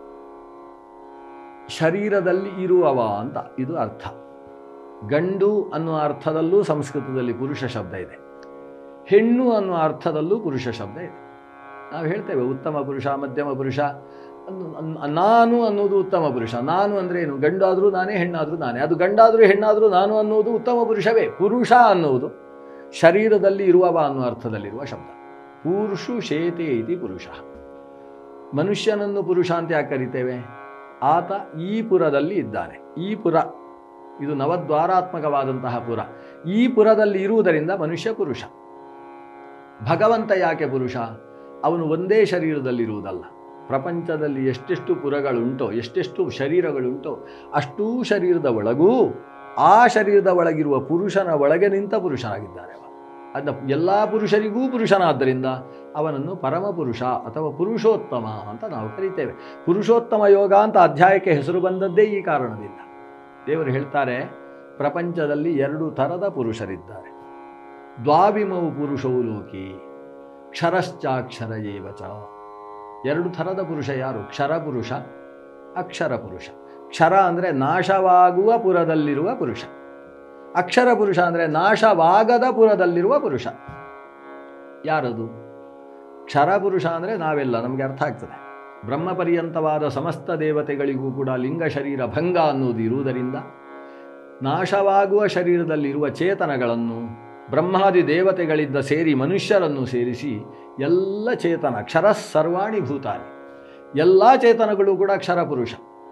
A: ಶರೀರದಲ್ಲಿ ಇರುವವ ಅಂತ ಇದು ಅರ್ಥ ಗಂಡು ಅನ್ನುವ ಅರ್ಥದಲ್ಲೂ ಸಂಸ್ಕೃತದಲ್ಲಿ ಪುರುಷ ಶಬ್ದ ಇದೆ ಹೆಣ್ಣು ಅನ್ನುವ ಅರ್ಥದಲ್ಲೂ ಪುರುಷ ಶಬ್ದ ಇದೆ ನಾವು ಹೇಳ್ತೇವೆ ಉತ್ತಮ ಪುರುಷ ಮಧ್ಯಮ ಪುರುಷ ಅನ್ನು- ಅನ್- ನಾನು ಅನ್ನೋದು ಉತ್ತಮ ಪುರುಷ ನಾನು ಅಂದರೆ ಏನು ಗಂಡಾದರೂ ನಾನೇ ಹೆಣ್ಣಾದರೂ ನಾನೇ ಅದು ಗಂಡಾದರೂ ಹೆಣ್ಣಾದರೂ ನಾನು ಅನ್ನೋದು ಉತ್ತಮ ಪುರುಷವೇ ಪುರುಷ ಅನ್ನುವುದು ಶರೀರದಲ್ಲಿ ಇರುವವ ಅನ್ನುವ ಅರ್ಥದಲ್ಲಿರುವ ಶಬ್ದ ಪುರುಷು ಶೇತೆ ಇತಿ ಪುರುಷ ಮನುಷ್ಯನನ್ನು ಪುರುಷ ಅಂತ ಯಾಕೆ ಕರಿತೇವೆ ಆತ ಈ ಪುರದಲ್ಲಿ ಇದ್ದಾನೆ ಈ ಪುರ ಇದು ನವದ್ವಾರಾತ್ಮಕವಾದಂತಹ ಪುರ ಈ ಪುರದಲ್ಲಿ ಇರುವುದರಿಂದ ಮನುಷ್ಯ ಪುರುಷ ಭಗವಂತ ಯಾಕೆ ಪುರುಷ ಅವನು ಒಂದೇ ಶರೀರದಲ್ಲಿರುವುದಲ್ಲ ಪ್ರಪಂಚದಲ್ಲಿ ಎಷ್ಟೆಷ್ಟು ಪುರಗಳುಂಟೋ ಎಷ್ಟೆಷ್ಟು ಶರೀರಗಳುಂಟೋ ಅಷ್ಟೂ ಶರೀರದ ಒಳಗೂ ಆ ಶರೀರದ ಒಳಗಿರುವ ಪುರುಷನ ಒಳಗೆ ನಿಂತ ಪುರುಷನಾಗಿದ್ದಾನೆ ಅವ ಅದ ಎಲ್ಲ ಪುರುಷರಿಗೂ ಪುರುಷನಾದ್ದರಿಂದ ಅವನನ್ನು ಪರಮಪುರುಷ ಅಥವಾ ಪುರುಷೋತ್ತಮ ಅಂತ ನಾವು ಕರಿತೇವೆ ಪುರುಷೋತ್ತಮ ಯೋಗ ಅಂತ ಅಧ್ಯಾಯಕ್ಕೆ ಹೆಸರು ಬಂದದ್ದೇ ಈ ಕಾರಣದಿಂದ ದೇವರು ಹೇಳ್ತಾರೆ ಪ್ರಪಂಚದಲ್ಲಿ ಎರಡು ಥರದ ಪುರುಷರಿದ್ದಾರೆ ದ್ವಾವಿಮವು ಪುರುಷವು ಲೋಕಿ ಕ್ಷರಶ್ಚಾಕ್ಷರ ಏವಚ ಎರಡು ಥರದ ಪುರುಷ ಯಾರು ಕ್ಷರ ಪುರುಷ ಅಕ್ಷರ ಪುರುಷ ಕ್ಷರ ಅಂದರೆ ನಾಶವಾಗುವ ಪುರದಲ್ಲಿರುವ ಪುರುಷ ಅಕ್ಷರ ಪುರುಷ ಅಂದರೆ ನಾಶವಾಗದ ಪುರದಲ್ಲಿರುವ ಪುರುಷ ಯಾರದು ಕ್ಷರ ಪುರುಷ ಅಂದರೆ ನಾವೆಲ್ಲ ನಮಗೆ ಅರ್ಥ ಆಗ್ತದೆ ಬ್ರಹ್ಮ ಪರ್ಯಂತವಾದ ಸಮಸ್ತ ದೇವತೆಗಳಿಗೂ ಕೂಡ ಲಿಂಗ ಶರೀರ ಭಂಗ ಅನ್ನುವುದು ಇರುವುದರಿಂದ ನಾಶವಾಗುವ ಶರೀರದಲ್ಲಿರುವ ಚೇತನಗಳನ್ನು ಬ್ರಹ್ಮಾದಿ ದೇವತೆಗಳಿಂದ ಸೇರಿ ಮನುಷ್ಯರನ್ನು ಸೇರಿಸಿ ಎಲ್ಲ ಚೇತನ ಕ್ಷರ ಸರ್ವಾಣಿ ಭೂತಾನಿ ಎಲ್ಲ ಚೇತನಗಳು ಕೂಡ ಕ್ಷರ ಪುರುಷ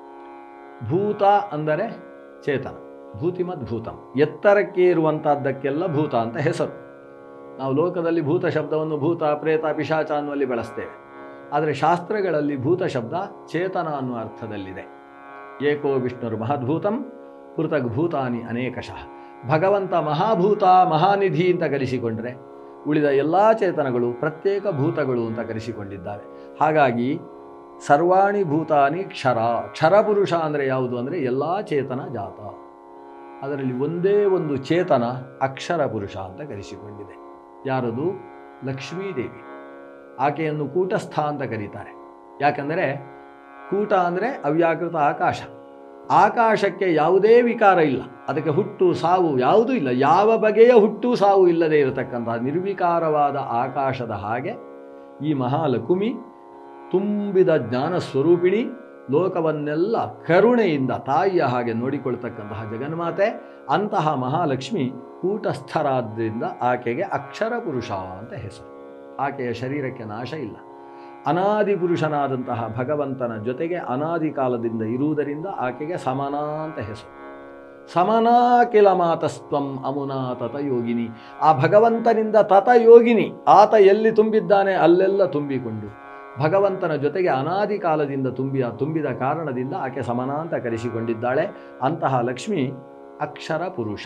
A: ಭೂತ ಅಂದರೆ ಚೇತನ ಭೂತಿಮದ್ ಭೂತಂ ಎತ್ತರಕ್ಕೆ ಇರುವಂಥದ್ದಕ್ಕೆಲ್ಲ ಭೂತ ಅಂತ ಹೆಸರು ನಾವು ಲೋಕದಲ್ಲಿ ಭೂತ ಶಬ್ದವನ್ನು ಭೂತ ಪ್ರೇತ ಪಿಶಾಚ ಅನ್ನುವಲ್ಲಿ ಬಳಸ್ತೇವೆ ಆದರೆ ಶಾಸ್ತ್ರಗಳಲ್ಲಿ ಭೂತ ಶಬ್ದ ಚೇತನ ಅನ್ನುವ ಅರ್ಥದಲ್ಲಿದೆ ಏಕೋ ವಿಷ್ಣುರು ಮಹದ್ಭೂತಂ ಪೃಥಗ್ ಭೂತಾನಿ ಅನೇಕಶಃ ಭಗವಂತ ಮಹಾಭೂತ ಮಹಾನಿಧಿ ಅಂತ ಕರೆಸಿಕೊಂಡ್ರೆ ಉಳಿದ ಎಲ್ಲ ಚೇತನಗಳು ಪ್ರತ್ಯೇಕ ಭೂತಗಳು ಅಂತ ಕರೆಸಿಕೊಂಡಿದ್ದಾವೆ ಹಾಗಾಗಿ ಸರ್ವಾಣಿ ಭೂತಾನಿ ಕ್ಷರ ಕ್ಷರಪುರುಷ ಅಂದರೆ ಯಾವುದು ಅಂದರೆ ಎಲ್ಲ ಚೇತನ ಜಾತ ಅದರಲ್ಲಿ ಒಂದೇ ಒಂದು ಚೇತನ ಅಕ್ಷರ ಪುರುಷ ಅಂತ ಕರೆಸಿಕೊಂಡಿದೆ ಯಾರದು ಲಕ್ಷ್ಮೀದೇವಿ ಆಕೆಯನ್ನು ಕೂಟಸ್ಥ ಅಂತ ಕರೀತಾರೆ ಯಾಕಂದರೆ ಕೂಟ ಅಂದರೆ ಅವ್ಯಾಕೃತ ಆಕಾಶ ಆಕಾಶಕ್ಕೆ ಯಾವುದೇ ವಿಕಾರ ಇಲ್ಲ ಅದಕ್ಕೆ ಹುಟ್ಟು ಸಾವು ಯಾವುದೂ ಇಲ್ಲ ಯಾವ ಬಗೆಯ ಹುಟ್ಟು ಸಾವು ಇಲ್ಲದೆ ಇರತಕ್ಕಂತಹ ನಿರ್ವಿಕಾರವಾದ ಆಕಾಶದ ಹಾಗೆ ಈ ಮಹಾಲಕುಮಿ ತುಂಬಿದ ಜ್ಞಾನ ಸ್ವರೂಪಿಣಿ ಲೋಕವನ್ನೆಲ್ಲ ಕರುಣೆಯಿಂದ ತಾಯಿಯ ಹಾಗೆ ನೋಡಿಕೊಳ್ತಕ್ಕಂತಹ ಜಗನ್ಮಾತೆ ಅಂತಹ ಮಹಾಲಕ್ಷ್ಮಿ ಕೂಟಸ್ಥರಾದ್ದರಿಂದ ಆಕೆಗೆ ಅಕ್ಷರ ಪುರುಷ ಅಂತ ಹೆಸರು ಆಕೆಯ ಶರೀರಕ್ಕೆ ನಾಶ ಇಲ್ಲ ಅನಾದಿ ಪುರುಷನಾದಂತಹ ಭಗವಂತನ ಜೊತೆಗೆ ಅನಾದಿ ಕಾಲದಿಂದ ಇರುವುದರಿಂದ ಆಕೆಗೆ ಸಮನ ಅಂತ ಹೆಸರು ಸಮನಾ ಕಿಲ ಮಾತಸ್ತ್ವಂ ಅಮುನಾ ತತಯೋಗಿನಿ ಆ ಭಗವಂತನಿಂದ ತತಯೋಗಿನಿ ಆತ ಎಲ್ಲಿ ತುಂಬಿದ್ದಾನೆ ಅಲ್ಲೆಲ್ಲ ತುಂಬಿಕೊಂಡು ಭಗವಂತನ ಜೊತೆಗೆ ಅನಾದಿ ಕಾಲದಿಂದ ತುಂಬಿಯ ತುಂಬಿದ ಕಾರಣದಿಂದ ಆಕೆ ಸಮನ ಅಂತ ಕರೆಸಿಕೊಂಡಿದ್ದಾಳೆ ಅಂತಹ ಲಕ್ಷ್ಮಿ ಅಕ್ಷರ ಪುರುಷ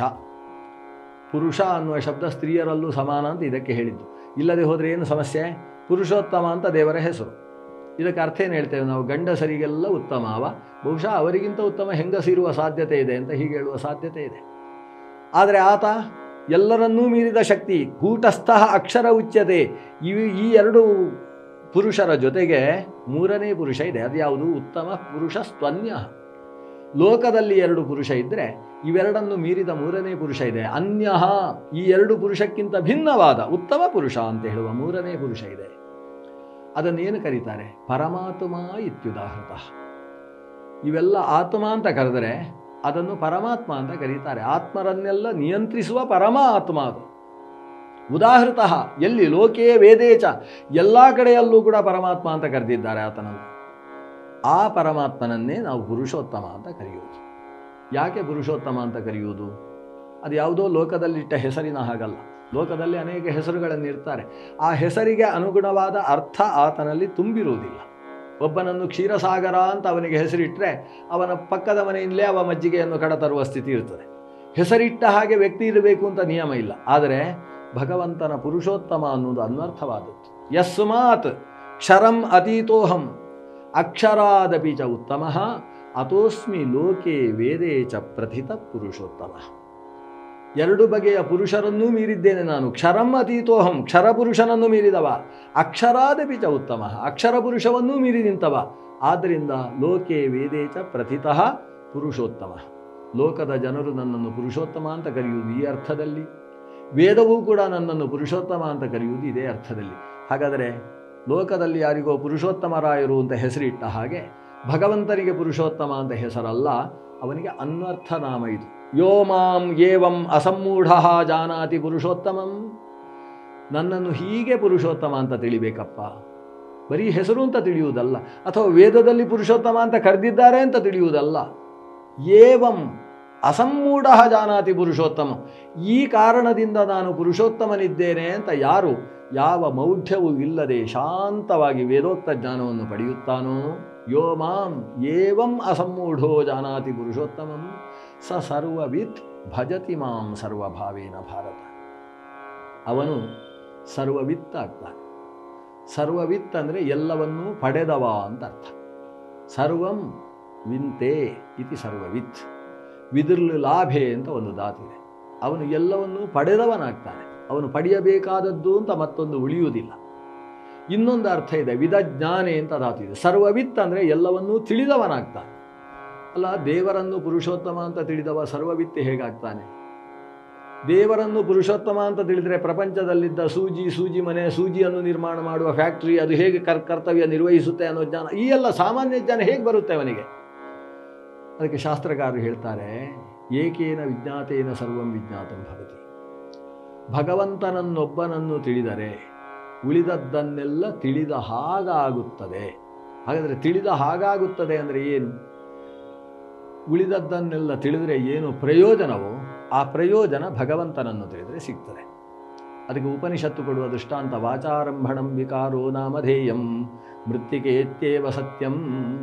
A: ಪುರುಷ ಅನ್ನುವ ಶಬ್ದ ಸ್ತ್ರೀಯರಲ್ಲೂ ಸಮಾನ ಅಂತ ಇದಕ್ಕೆ ಹೇಳಿದ್ದು ಇಲ್ಲದೆ ಹೋದರೆ ಏನು ಸಮಸ್ಯೆ ಪುರುಷೋತ್ತಮ ಅಂತ ದೇವರ ಹೆಸರು ಇದಕ್ಕೆ ಅರ್ಥ ಏನು ಹೇಳ್ತೇವೆ ನಾವು ಗಂಡಸರಿಗೆಲ್ಲ ಉತ್ತಮ ಅವ ಬಹುಶಃ ಅವರಿಗಿಂತ ಉತ್ತಮ ಹೆಂಗಸಿರುವ ಸಾಧ್ಯತೆ ಇದೆ ಅಂತ ಹೀಗೆ ಹೇಳುವ ಸಾಧ್ಯತೆ ಇದೆ ಆದರೆ ಆತ ಎಲ್ಲರನ್ನೂ ಮೀರಿದ ಶಕ್ತಿ ಕೂಟಸ್ಥ ಅಕ್ಷರ ಉಚ್ಯತೆ ಇವು ಈ ಎರಡು ಪುರುಷರ ಜೊತೆಗೆ ಮೂರನೇ ಪುರುಷ ಇದೆ ಅದು ಯಾವುದು ಉತ್ತಮ ಪುರುಷ ಸ್ತನ್ಯ ಲೋಕದಲ್ಲಿ ಎರಡು ಪುರುಷ ಇದ್ದರೆ ಇವೆರಡನ್ನು ಮೀರಿದ ಮೂರನೇ ಪುರುಷ ಇದೆ ಅನ್ಯ ಈ ಎರಡು ಪುರುಷಕ್ಕಿಂತ ಭಿನ್ನವಾದ ಉತ್ತಮ ಪುರುಷ ಅಂತ ಹೇಳುವ ಮೂರನೇ ಪುರುಷ ಇದೆ ಅದನ್ನೇನು ಕರೀತಾರೆ ಪರಮಾತ್ಮ ಇತ್ಯುದಾಹೃತ ಇವೆಲ್ಲ ಆತ್ಮ ಅಂತ ಕರೆದರೆ ಅದನ್ನು ಪರಮಾತ್ಮ ಅಂತ ಕರೀತಾರೆ ಆತ್ಮರನ್ನೆಲ್ಲ ನಿಯಂತ್ರಿಸುವ ಪರಮ ಆತ್ಮ ಅದು ಉದಾಹೃತ ಎಲ್ಲಿ ಲೋಕೇ ವೇದೇಚ ಎಲ್ಲ ಕಡೆಯಲ್ಲೂ ಕೂಡ ಪರಮಾತ್ಮ ಅಂತ ಕರೆದಿದ್ದಾರೆ ಆತನನ್ನು ಆ ಪರಮಾತ್ಮನನ್ನೇ ನಾವು ಪುರುಷೋತ್ತಮ ಅಂತ ಕರೆಯುವುದು ಯಾಕೆ ಪುರುಷೋತ್ತಮ ಅಂತ ಕರೆಯುವುದು ಅದು ಯಾವುದೋ ಲೋಕದಲ್ಲಿಟ್ಟ ಹೆಸರಿನ ಹಾಗಲ್ಲ ಲೋಕದಲ್ಲಿ ಅನೇಕ ಹೆಸರುಗಳನ್ನು ಇರ್ತಾರೆ ಆ ಹೆಸರಿಗೆ ಅನುಗುಣವಾದ ಅರ್ಥ ಆತನಲ್ಲಿ ತುಂಬಿರುವುದಿಲ್ಲ ಒಬ್ಬನನ್ನು ಕ್ಷೀರಸಾಗರ ಅಂತ ಅವನಿಗೆ ಹೆಸರಿಟ್ಟರೆ ಅವನ ಪಕ್ಕದ ಮನೆಯಿಂದಲೇ ಅವ ಮಜ್ಜಿಗೆಯನ್ನು ಕಡತರುವ ಸ್ಥಿತಿ ಇರ್ತದೆ ಹೆಸರಿಟ್ಟ ಹಾಗೆ ವ್ಯಕ್ತಿ ಇರಬೇಕು ಅಂತ ನಿಯಮ ಇಲ್ಲ ಆದರೆ ಭಗವಂತನ ಪುರುಷೋತ್ತಮ ಅನ್ನೋದು ಅನ್ವರ್ಥವಾದದ್ದು ಯಸ್ಮಾತ್ ಕ್ಷರಂ ಅತೀತೋಹಂ ಅಕ್ಷರಾದಪಿ ಚ ಉತ್ತಮ ಅತೋಸ್ಮಿ ಲೋಕೆ ವೇದೇ ಚ ಪ್ರಥಿತ ಪುರುಷೋತ್ತಮ ಎರಡು ಬಗೆಯ ಪುರುಷರನ್ನೂ ಮೀರಿದ್ದೇನೆ ನಾನು ಕ್ಷರಂ ಅತೀತೋಹಂ ಕ್ಷರ ಪುರುಷನನ್ನು ಮೀರಿದವ ಅಕ್ಷರಾದಪಿ ಚ ಉತ್ತಮ ಅಕ್ಷರ ಪುರುಷವನ್ನೂ ಮೀರಿ ನಿಂತವ ಆದ್ದರಿಂದ ಲೋಕೆ ವೇದೇ ಚ ಪ್ರಥಿತಃ ಪುರುಷೋತ್ತಮ ಲೋಕದ ಜನರು ನನ್ನನ್ನು ಪುರುಷೋತ್ತಮ ಅಂತ ಕರೆಯುವುದು ಈ ಅರ್ಥದಲ್ಲಿ ವೇದವೂ ಕೂಡ ನನ್ನನ್ನು ಪುರುಷೋತ್ತಮ ಅಂತ ಕರೆಯುವುದು ಇದೇ ಅರ್ಥದಲ್ಲಿ ಹಾಗಾದರೆ ಲೋಕದಲ್ಲಿ ಯಾರಿಗೋ ಪುರುಷೋತ್ತಮರಾಯರು ಅಂತ ಹೆಸರಿಟ್ಟ ಹಾಗೆ ಭಗವಂತನಿಗೆ ಪುರುಷೋತ್ತಮ ಅಂತ ಹೆಸರಲ್ಲ ಅವನಿಗೆ ಅನ್ವರ್ಥ ನಾಮ ಇದು ಯೋ ಮಾಂ ಏವಂ ಅಸಮ್ಮೂಢ ಜಾನಾತಿ ಪುರುಷೋತ್ತಮಂ ನನ್ನನ್ನು ಹೀಗೆ ಪುರುಷೋತ್ತಮ ಅಂತ ತಿಳಿಬೇಕಪ್ಪ ಬರೀ ಹೆಸರು ಅಂತ ತಿಳಿಯುವುದಲ್ಲ ಅಥವಾ ವೇದದಲ್ಲಿ ಪುರುಷೋತ್ತಮ ಅಂತ ಕರೆದಿದ್ದಾರೆ ಅಂತ ತಿಳಿಯುವುದಲ್ಲ ಏವಂ ಅಸಮ್ಮೂಢ ಜಾನಾತಿ ಪುರುಷೋತ್ತಮ ಈ ಕಾರಣದಿಂದ ನಾನು ಪುರುಷೋತ್ತಮನಿದ್ದೇನೆ ಅಂತ ಯಾರು ಯಾವ ಮೌಢ್ಯವೂ ಇಲ್ಲದೆ ಶಾಂತವಾಗಿ ವೇದೋಕ್ತ ಜ್ಞಾನವನ್ನು ಪಡೆಯುತ್ತಾನೋ ಯೋ ಮಾಂ ಏವಂ ಅಸಮ್ಮೂಢೋ ಜಾನಾತಿ ಪುರುಷೋತ್ತಮಂ ಸ ಸರ್ವವಿತ್ ಭಜತಿ ಮಾಂ ಸರ್ವಭಾವೇನ ಭಾರತ ಅವನು ಸರ್ವವಿತ್ ಆಗ್ತಾನೆ ಸರ್ವವಿತ್ ಅಂದರೆ ಎಲ್ಲವನ್ನೂ ಪಡೆದವ ಅಂತ ಅರ್ಥ ಸರ್ವಂ ವಿಂತೆ ಇತಿ ಸರ್ವವಿತ್ ವಿದುರ್ಲು ಲಾಭೆ ಅಂತ ಒಂದು ದಾತಿದೆ ಅವನು ಎಲ್ಲವನ್ನೂ ಪಡೆದವನಾಗ್ತಾನೆ ಅವನು ಪಡೆಯಬೇಕಾದದ್ದು ಅಂತ ಮತ್ತೊಂದು ಉಳಿಯುವುದಿಲ್ಲ ಇನ್ನೊಂದು ಅರ್ಥ ಇದೆ ವಿಧಜ್ಞಾನೆ ಅಂತ ಧಾತು ಇದೆ ಸರ್ವವಿತ್ ಅಂದರೆ ಎಲ್ಲವನ್ನೂ ತಿಳಿದವನಾಗ್ತಾನೆ ಅಲ್ಲ ದೇವರನ್ನು ಪುರುಷೋತ್ತಮ ಅಂತ ತಿಳಿದವ ಸರ್ವವಿತ್ತೆ ಹೇಗಾಗ್ತಾನೆ ದೇವರನ್ನು ಪುರುಷೋತ್ತಮ ಅಂತ ತಿಳಿದರೆ ಪ್ರಪಂಚದಲ್ಲಿದ್ದ ಸೂಜಿ ಸೂಜಿ ಮನೆ ಸೂಜಿಯನ್ನು ನಿರ್ಮಾಣ ಮಾಡುವ ಫ್ಯಾಕ್ಟ್ರಿ ಅದು ಹೇಗೆ ಕರ್ ಕರ್ತವ್ಯ ನಿರ್ವಹಿಸುತ್ತೆ ಅನ್ನೋ ಜ್ಞಾನ ಈ ಎಲ್ಲ ಸಾಮಾನ್ಯ ಜ್ಞಾನ ಹೇಗೆ ಬರುತ್ತೆ ಅವನಿಗೆ ಅದಕ್ಕೆ ಶಾಸ್ತ್ರಕಾರರು ಹೇಳ್ತಾರೆ ಏಕೇನ ವಿಜ್ಞಾತೇನ ಸರ್ವಂ ವಿಜ್ಞಾತಂ ಭವತಿ ಭಗವಂತನನ್ನೊಬ್ಬನನ್ನು ತಿಳಿದರೆ ಉಳಿದದ್ದನ್ನೆಲ್ಲ ತಿಳಿದ ಹಾಗಾಗುತ್ತದೆ ಹಾಗಾದರೆ ತಿಳಿದ ಹಾಗಾಗುತ್ತದೆ ಅಂದರೆ ಏನು ಉಳಿದದ್ದನ್ನೆಲ್ಲ ತಿಳಿದರೆ ಏನು ಪ್ರಯೋಜನವೋ ಆ ಪ್ರಯೋಜನ ಭಗವಂತನನ್ನು ತಿಳಿದರೆ ಸಿಗ್ತದೆ ಅದಕ್ಕೆ ಉಪನಿಷತ್ತು ಕೊಡುವ ದೃಷ್ಟಾಂತ ವಾಚಾರಂಭಣಂ ವಿಕಾರೋ ನಾಮಧೇಯಂ ಮೃತ್ತಿಕೇತ್ಯೇವ ಸತ್ಯಂ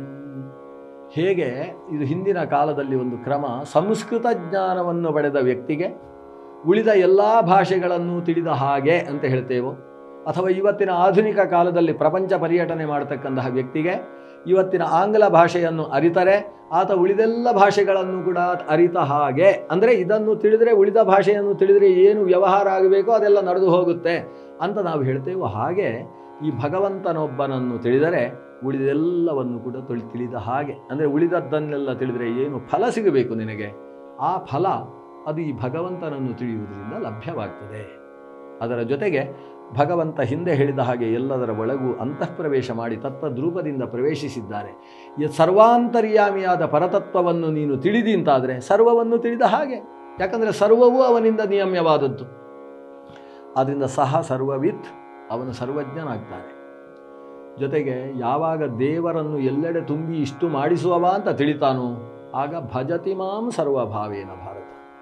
A: ಹೇಗೆ ಇದು ಹಿಂದಿನ ಕಾಲದಲ್ಲಿ ಒಂದು ಕ್ರಮ ಸಂಸ್ಕೃತ ಜ್ಞಾನವನ್ನು ಪಡೆದ ವ್ಯಕ್ತಿಗೆ ಉಳಿದ ಎಲ್ಲ ಭಾಷೆಗಳನ್ನು ತಿಳಿದ ಹಾಗೆ ಅಂತ ಹೇಳ್ತೇವೋ ಅಥವಾ ಇವತ್ತಿನ ಆಧುನಿಕ ಕಾಲದಲ್ಲಿ ಪ್ರಪಂಚ ಪರ್ಯಟನೆ ಮಾಡತಕ್ಕಂತಹ ವ್ಯಕ್ತಿಗೆ ಇವತ್ತಿನ ಆಂಗ್ಲ ಭಾಷೆಯನ್ನು ಅರಿತರೆ ಆತ ಉಳಿದೆಲ್ಲ ಭಾಷೆಗಳನ್ನು ಕೂಡ ಅರಿತ ಹಾಗೆ ಅಂದರೆ ಇದನ್ನು ತಿಳಿದರೆ ಉಳಿದ ಭಾಷೆಯನ್ನು ತಿಳಿದರೆ ಏನು ವ್ಯವಹಾರ ಆಗಬೇಕೋ ಅದೆಲ್ಲ ನಡೆದು ಹೋಗುತ್ತೆ ಅಂತ ನಾವು ಹೇಳ್ತೇವೋ ಹಾಗೆ ಈ ಭಗವಂತನೊಬ್ಬನನ್ನು ತಿಳಿದರೆ ಉಳಿದೆಲ್ಲವನ್ನು ಕೂಡ ತೊಳಿ ತಿಳಿದ ಹಾಗೆ ಅಂದರೆ ಉಳಿದದ್ದನ್ನೆಲ್ಲ ತಿಳಿದರೆ ಏನು ಫಲ ಸಿಗಬೇಕು ನಿನಗೆ ಆ ಫಲ ಅದು ಈ ಭಗವಂತನನ್ನು ತಿಳಿಯುವುದರಿಂದ ಲಭ್ಯವಾಗ್ತದೆ ಅದರ ಜೊತೆಗೆ ಭಗವಂತ ಹಿಂದೆ ಹೇಳಿದ ಹಾಗೆ ಎಲ್ಲದರ ಒಳಗೂ ಅಂತಃಪ್ರವೇಶ ಮಾಡಿ ತತ್ತದ್ರೂಪದಿಂದ ಪ್ರವೇಶಿಸಿದ್ದಾನೆ ಈ ಸರ್ವಾಂತರ್ಯಾಮಿಯಾದ ಪರತತ್ವವನ್ನು ನೀನು ತಿಳಿದಿಂತಾದರೆ ಸರ್ವವನ್ನು ತಿಳಿದ ಹಾಗೆ ಯಾಕಂದರೆ ಸರ್ವವೂ ಅವನಿಂದ ನಿಯಮ್ಯವಾದದ್ದು ಆದ್ದರಿಂದ ಸಹ ಸರ್ವವಿತ್ ಅವನು ಸರ್ವಜ್ಞನಾಗ್ತಾನೆ ಜೊತೆಗೆ ಯಾವಾಗ ದೇವರನ್ನು ಎಲ್ಲೆಡೆ ತುಂಬಿ ಇಷ್ಟು ಮಾಡಿಸುವವ ಅಂತ ತಿಳಿತಾನೋ ಆಗ ಭಜತಿ ಮಾಂ ಸರ್ವಭಾವೇನ ಭಾರತ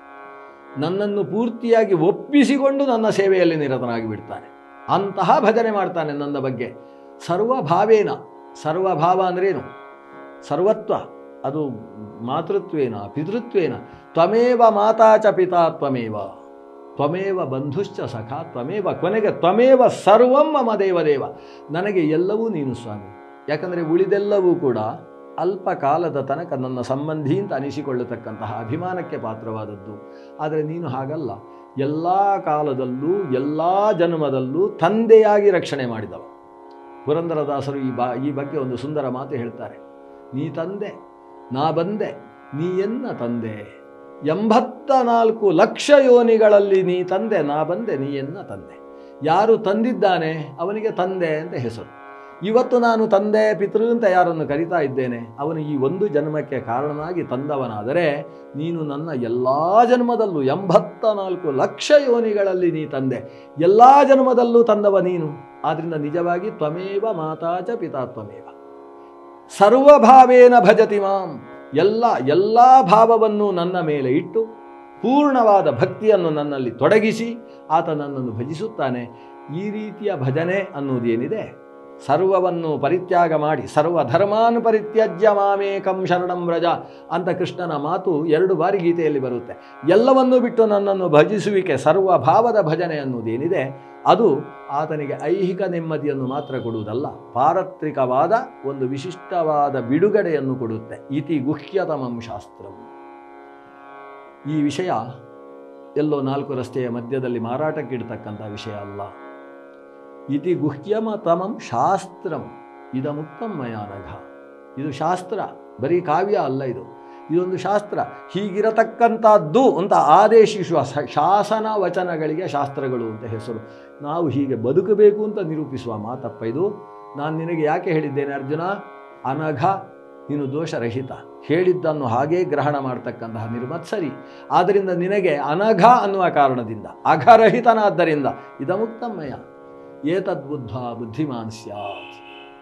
A: ನನ್ನನ್ನು ಪೂರ್ತಿಯಾಗಿ ಒಪ್ಪಿಸಿಕೊಂಡು ನನ್ನ ಸೇವೆಯಲ್ಲಿ ನಿರತನಾಗಿ ಬಿಡ್ತಾನೆ ಅಂತಹ ಭಜನೆ ಮಾಡ್ತಾನೆ ನನ್ನ ಬಗ್ಗೆ ಸರ್ವಭಾವೇನ ಸರ್ವಭಾವ ಅಂದ್ರೇನು ಸರ್ವತ್ವ ಅದು ಮಾತೃತ್ವೇನ ಪಿತೃತ್ವೇನ ತ್ವಮೇವ ಮಾತಾ ಚ ಪಿತಾ ತ್ವಮೇವ ತ್ವಮೇವ ಬಂಧುಶ್ಚ ಸಖ ತ್ವಮೇವ ಕೊನೆಗೆ ತ್ವಮೇವ ಸರ್ವಂ ಮಮ ದೇವದೇವ ನನಗೆ ಎಲ್ಲವೂ ನೀನು ಸ್ವಾಮಿ ಯಾಕಂದರೆ ಉಳಿದೆಲ್ಲವೂ ಕೂಡ ಅಲ್ಪ ಕಾಲದ ತನಕ ನನ್ನ ಸಂಬಂಧಿ ಅಂತ ಅನಿಸಿಕೊಳ್ಳತಕ್ಕಂತಹ ಅಭಿಮಾನಕ್ಕೆ ಪಾತ್ರವಾದದ್ದು ಆದರೆ ನೀನು ಹಾಗಲ್ಲ ಎಲ್ಲ ಕಾಲದಲ್ಲೂ ಎಲ್ಲ ಜನ್ಮದಲ್ಲೂ ತಂದೆಯಾಗಿ ರಕ್ಷಣೆ ಮಾಡಿದವ ಪುರಂದರದಾಸರು ಈ ಬಾ ಈ ಬಗ್ಗೆ ಒಂದು ಸುಂದರ ಮಾತು ಹೇಳ್ತಾರೆ ನೀ ತಂದೆ ನಾ ಬಂದೆ ನೀ ಎನ್ನ ತಂದೆ ಎಂಬತ್ತ ನಾಲ್ಕು ಲಕ್ಷ ಯೋನಿಗಳಲ್ಲಿ ನೀ ತಂದೆ ನಾ ಬಂದೆ ನೀ ಎನ್ನ ತಂದೆ ಯಾರು ತಂದಿದ್ದಾನೆ ಅವನಿಗೆ ತಂದೆ ಅಂತ ಹೆಸರು ಇವತ್ತು ನಾನು ತಂದೆ ಪಿತೃ ಅಂತ ಯಾರನ್ನು ಕರಿತಾ ಇದ್ದೇನೆ ಅವನು ಈ ಒಂದು ಜನ್ಮಕ್ಕೆ ಕಾರಣನಾಗಿ ತಂದವನಾದರೆ ನೀನು ನನ್ನ ಎಲ್ಲ ಜನ್ಮದಲ್ಲೂ ಎಂಬತ್ತ ನಾಲ್ಕು ಲಕ್ಷ ಯೋನಿಗಳಲ್ಲಿ ನೀ ತಂದೆ ಎಲ್ಲ ಜನ್ಮದಲ್ಲೂ ತಂದವ ನೀನು ಆದ್ದರಿಂದ ನಿಜವಾಗಿ ತ್ವಮೇವ ಮಾತಾಚ ಪಿತಾ ತ್ವಮೇವ ಸರ್ವಭಾವೇನ ಭಜತಿ ಮಾಂ ಎಲ್ಲ ಎಲ್ಲ ಭಾವವನ್ನು ನನ್ನ ಮೇಲೆ ಇಟ್ಟು ಪೂರ್ಣವಾದ ಭಕ್ತಿಯನ್ನು ನನ್ನಲ್ಲಿ ತೊಡಗಿಸಿ ಆತ ನನ್ನನ್ನು ಭಜಿಸುತ್ತಾನೆ ಈ ರೀತಿಯ ಭಜನೆ ಅನ್ನುವುದೇನಿದೆ ಸರ್ವವನ್ನು ಪರಿತ್ಯಾಗ ಮಾಡಿ ಸರ್ವ ಧರ್ಮಾನ್ ಪರಿತ್ಯಜ್ಯ ಮಾಮೇಕಂ ಶರಣಂ ವ್ರಜ ಅಂತ ಕೃಷ್ಣನ ಮಾತು ಎರಡು ಬಾರಿ ಗೀತೆಯಲ್ಲಿ ಬರುತ್ತೆ ಎಲ್ಲವನ್ನೂ ಬಿಟ್ಟು ನನ್ನನ್ನು ಭಜಿಸುವಿಕೆ ಸರ್ವಭಾವದ ಭಜನೆ ಅನ್ನುವುದೇನಿದೆ ಅದು ಆತನಿಗೆ ಐಹಿಕ ನೆಮ್ಮದಿಯನ್ನು ಮಾತ್ರ ಕೊಡುವುದಲ್ಲ ಪಾರತ್ರಿಕವಾದ ಒಂದು ವಿಶಿಷ್ಟವಾದ ಬಿಡುಗಡೆಯನ್ನು ಕೊಡುತ್ತೆ ಇತಿ ಗುಹ್ಯತಮಂ ಶಾಸ್ತ್ರಂ ಈ ವಿಷಯ ಎಲ್ಲೋ ನಾಲ್ಕು ರಸ್ತೆಯ ಮಧ್ಯದಲ್ಲಿ ಮಾರಾಟಕ್ಕಿಡ್ತಕ್ಕಂಥ ವಿಷಯ ಅಲ್ಲ ಇತಿ ಗುಹ್ಯಮ ತಮಂ ಶಾಸ್ತ್ರಂ ಇದ ಮುಕ್ತಂ ಮಯಾನಘ ಇದು ಶಾಸ್ತ್ರ ಬರೀ ಕಾವ್ಯ ಅಲ್ಲ ಇದು ಇದೊಂದು ಶಾಸ್ತ್ರ ಹೀಗಿರತಕ್ಕಂಥದ್ದು ಅಂತ ಆದೇಶಿಸುವ ಸ- ಶಾಸನ ವಚನಗಳಿಗೆ ಶಾಸ್ತ್ರಗಳು ಅಂತ ಹೆಸರು ನಾವು ಹೀಗೆ ಬದುಕಬೇಕು ಅಂತ ನಿರೂಪಿಸುವ ಮಾತಪ್ಪ ಇದು ನಾನು ನಿನಗೆ ಯಾಕೆ ಹೇಳಿದ್ದೇನೆ ಅರ್ಜುನ ಅನಘ ನೀನು ದೋಷರಹಿತ ಹೇಳಿದ್ದನ್ನು ಹಾಗೇ ಗ್ರಹಣ ಮಾಡ್ತಕ್ಕಂತಹ ನಿರ್ಮತ್ಸರಿ ಆದ್ದರಿಂದ ನಿನಗೆ ಅನಘ ಅನ್ನುವ ಕಾರಣದಿಂದ ಅಘರಹಿತನಾದ್ದರಿಂದ ಇದಮುಕ್ತಮ್ಮಯ್ಯ ಏತದ್ಬುದ್ಧ ಬುದ್ಧಿಮಾನ್ ಸ್ಯಾತ್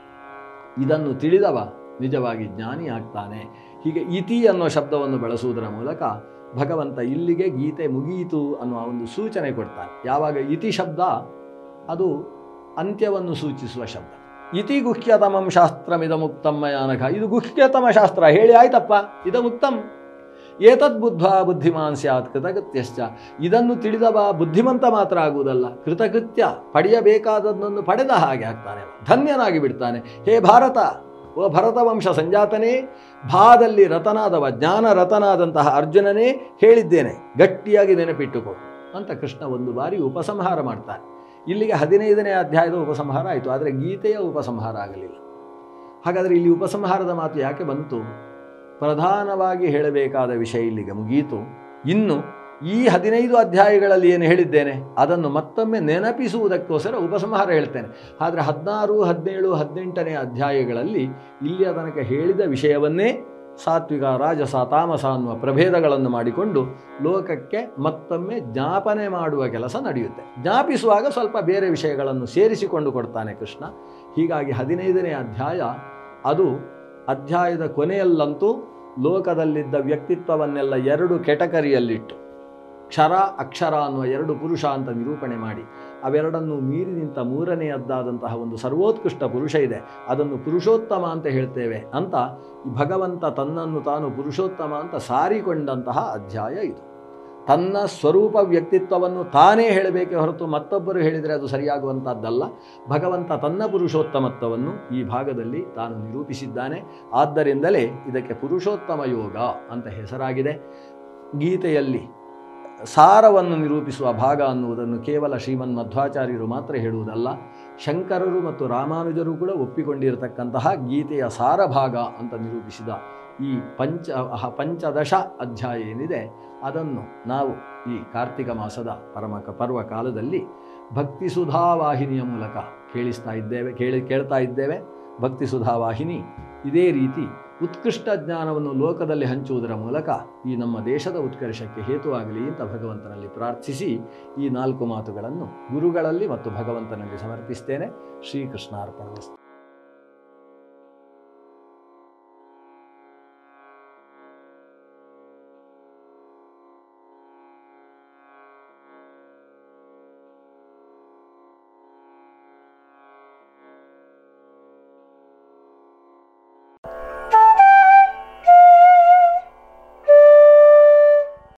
A: ಇದನ್ನು ತಿಳಿದವ ನಿಜವಾಗಿ ಜ್ಞಾನಿ ಆಗ್ತಾನೆ ಹೀಗೆ ಇತಿ ಅನ್ನೋ ಶಬ್ದವನ್ನು ಬಳಸುವುದರ ಮೂಲಕ ಭಗವಂತ ಇಲ್ಲಿಗೆ ಗೀತೆ ಮುಗಿಯಿತು ಅನ್ನುವ ಒಂದು ಸೂಚನೆ ಕೊಡ್ತಾನೆ ಯಾವಾಗ ಇತಿ ಶಬ್ದ ಅದು ಅಂತ್ಯವನ್ನು ಸೂಚಿಸುವ ಶಬ್ದ ಇತಿ ಗುಹ್ಯತಮಂ ಶಾಸ್ತ್ರಮಿದ ಮುಕ್ತಮ್ಮಯಾನಘ ಇದು ಗುಹ್ಯತಮ ಶಾಸ್ತ್ರ ಹೇಳಿ ಆಯ್ತಪ್ಪ ಇದ ಮುಕ್ತಂ ಏತದ್ಬುದ್ಧ ಬುದ್ಧಿಮಾನ್ ಸ್ಯಾತ್ ಕೃತಕೃತ್ಯಶ್ಚ ಇದನ್ನು ತಿಳಿದವ ಬುದ್ಧಿಮಂತ ಮಾತ್ರ ಆಗುವುದಲ್ಲ ಕೃತಕೃತ್ಯ ಪಡೆಯಬೇಕಾದದ್ದನ್ನು ಪಡೆದ ಹಾಗೆ ಆಗ್ತಾನೆ ಅವ. ಧನ್ಯನಾಗಿ ಬಿಡ್ತಾನೆ ಹೇ ಭಾರತ ಓ ಭರತ ವಂಶ ಸಂಜಾತನೇ ಭಾದಲ್ಲಿ ರತನಾದವ ಜ್ಞಾನ ರತನಾದಂತಹ ಅರ್ಜುನನೇ ಹೇಳಿದ್ದೇನೆ ಗಟ್ಟಿಯಾಗಿ ನೆನಪಿಟ್ಟುಕೋ ಅಂತ ಕೃಷ್ಣ ಒಂದು ಬಾರಿ ಉಪಸಂಹಾರ ಮಾಡ್ತಾನೆ ಇಲ್ಲಿಗೆ ಹದಿನೈದನೇ ಅಧ್ಯಾಯದ ಉಪಸಂಹಾರ ಆಯಿತು ಆದರೆ ಗೀತೆಯ ಉಪಸಂಹಾರ ಆಗಲಿಲ್ಲ ಹಾಗಾದರೆ ಇಲ್ಲಿ ಉಪಸಂಹಾರದ ಮಾತು ಯಾಕೆ ಬಂತು ಪ್ರಧಾನವಾಗಿ ಹೇಳಬೇಕಾದ ವಿಷಯ ಇಲ್ಲಿಗೆ ಮುಗಿಯಿತು ಇನ್ನು ಈ ಹದಿನೈದು ಅಧ್ಯಾಯಗಳಲ್ಲಿ ಏನು ಹೇಳಿದ್ದೇನೆ ಅದನ್ನು ಮತ್ತೊಮ್ಮೆ ನೆನಪಿಸುವುದಕ್ಕೋಸ್ಕರ ಉಪಸಂಹಾರ ಹೇಳ್ತೇನೆ ಆದರೆ ಹದಿನಾರು ಹದಿನೇಳು ಹದಿನೆಂಟನೇ ಅಧ್ಯಾಯಗಳಲ್ಲಿ ಇಲ್ಲಿಯ ತನಕ ಹೇಳಿದ ವಿಷಯವನ್ನೇ ಸಾತ್ವಿಕ ರಾಜಸ ತಾಮಸ ಅನ್ನುವ ಪ್ರಭೇದಗಳನ್ನು ಮಾಡಿಕೊಂಡು ಲೋಕಕ್ಕೆ ಮತ್ತೊಮ್ಮೆ ಜ್ಞಾಪನೆ ಮಾಡುವ ಕೆಲಸ ನಡೆಯುತ್ತೆ ಜ್ಞಾಪಿಸುವಾಗ ಸ್ವಲ್ಪ ಬೇರೆ ವಿಷಯಗಳನ್ನು ಸೇರಿಸಿಕೊಂಡು ಕೊಡ್ತಾನೆ ಕೃಷ್ಣ ಹೀಗಾಗಿ ಹದಿನೈದನೇ ಅಧ್ಯಾಯ ಅದು ಅಧ್ಯಾಯದ ಕೊನೆಯಲ್ಲಂತೂ ಲೋಕದಲ್ಲಿದ್ದ ವ್ಯಕ್ತಿತ್ವವನ್ನೆಲ್ಲ ಎರಡು ಕೆಟಕರಿಯಲ್ಲಿಟ್ಟು ಕ್ಷರ ಅಕ್ಷರ ಅನ್ನುವ ಎರಡು ಪುರುಷ ಅಂತ ನಿರೂಪಣೆ ಮಾಡಿ ಅವೆರಡನ್ನು ಮೀರಿ ನಿಂತ ಮೂರನೆಯದ್ದಾದಂತಹ ಒಂದು ಸರ್ವೋತ್ಕೃಷ್ಟ ಪುರುಷ ಇದೆ ಅದನ್ನು ಪುರುಷೋತ್ತಮ ಅಂತ ಹೇಳ್ತೇವೆ ಅಂತ ಈ ಭಗವಂತ ತನ್ನನ್ನು ತಾನು ಪುರುಷೋತ್ತಮ ಅಂತ ಸಾರಿಕೊಂಡಂತಹ ಅಧ್ಯಾಯ ಇದು ತನ್ನ ಸ್ವರೂಪ ವ್ಯಕ್ತಿತ್ವವನ್ನು ತಾನೇ ಹೇಳಬೇಕೇ ಹೊರತು ಮತ್ತೊಬ್ಬರು ಹೇಳಿದರೆ ಅದು ಸರಿಯಾಗುವಂಥದ್ದಲ್ಲ ಭಗವಂತ ತನ್ನ ಪುರುಷೋತ್ತಮತ್ವವನ್ನು ಈ ಭಾಗದಲ್ಲಿ ತಾನು ನಿರೂಪಿಸಿದ್ದಾನೆ ಆದ್ದರಿಂದಲೇ ಇದಕ್ಕೆ ಪುರುಷೋತ್ತಮ ಯೋಗ ಅಂತ ಹೆಸರಾಗಿದೆ ಗೀತೆಯಲ್ಲಿ ಸಾರವನ್ನು ನಿರೂಪಿಸುವ ಭಾಗ ಅನ್ನುವುದನ್ನು ಕೇವಲ ಶ್ರೀಮನ್ ಮಧ್ವಾಚಾರ್ಯರು ಮಾತ್ರ ಹೇಳುವುದಲ್ಲ ಶಂಕರರು ಮತ್ತು ರಾಮಾನುಜರು ಕೂಡ ಒಪ್ಪಿಕೊಂಡಿರತಕ್ಕಂತಹ ಗೀತೆಯ ಸಾರ ಭಾಗ ಅಂತ ನಿರೂಪಿಸಿದ ಈ ಪಂಚ ಅಹ- ಪಂಚದಶ ಅಧ್ಯಾಯ ಏನಿದೆ ಅದನ್ನು ನಾವು ಈ ಕಾರ್ತಿಕ ಮಾಸದ ಪರಮ ಪರ್ವ ಕಾಲದಲ್ಲಿ ಭಕ್ತಿ ಸುಧಾ ವಾಹಿನಿಯ ಮೂಲಕ ಕೇಳಿಸ್ತಾ ಇದ್ದೇವೆ ಕೇಳಿ ಕೇಳ್ತಾ ಇದ್ದೇವೆ ಭಕ್ತಿ ಸುಧಾ ವಾಹಿನಿ ಇದೇ ರೀತಿ ಉತ್ಕೃಷ್ಟ ಜ್ಞಾನವನ್ನು ಲೋಕದಲ್ಲಿ ಹಂಚುವುದರ ಮೂಲಕ ಈ ನಮ್ಮ ದೇಶದ ಉತ್ಕರ್ಷಕ್ಕೆ ಹೇತುವಾಗಲಿ ಅಂತ ಭಗವಂತನಲ್ಲಿ ಪ್ರಾರ್ಥಿಸಿ ಈ ನಾಲ್ಕು ಮಾತುಗಳನ್ನು ಗುರುಗಳಲ್ಲಿ ಮತ್ತು ಭಗವಂತನಲ್ಲಿ ಸಮರ್ಪಿಸ್ತೇನೆ ಶ್ರೀಕೃಷ್ಣಾರ್ಪಣವಸ್ತು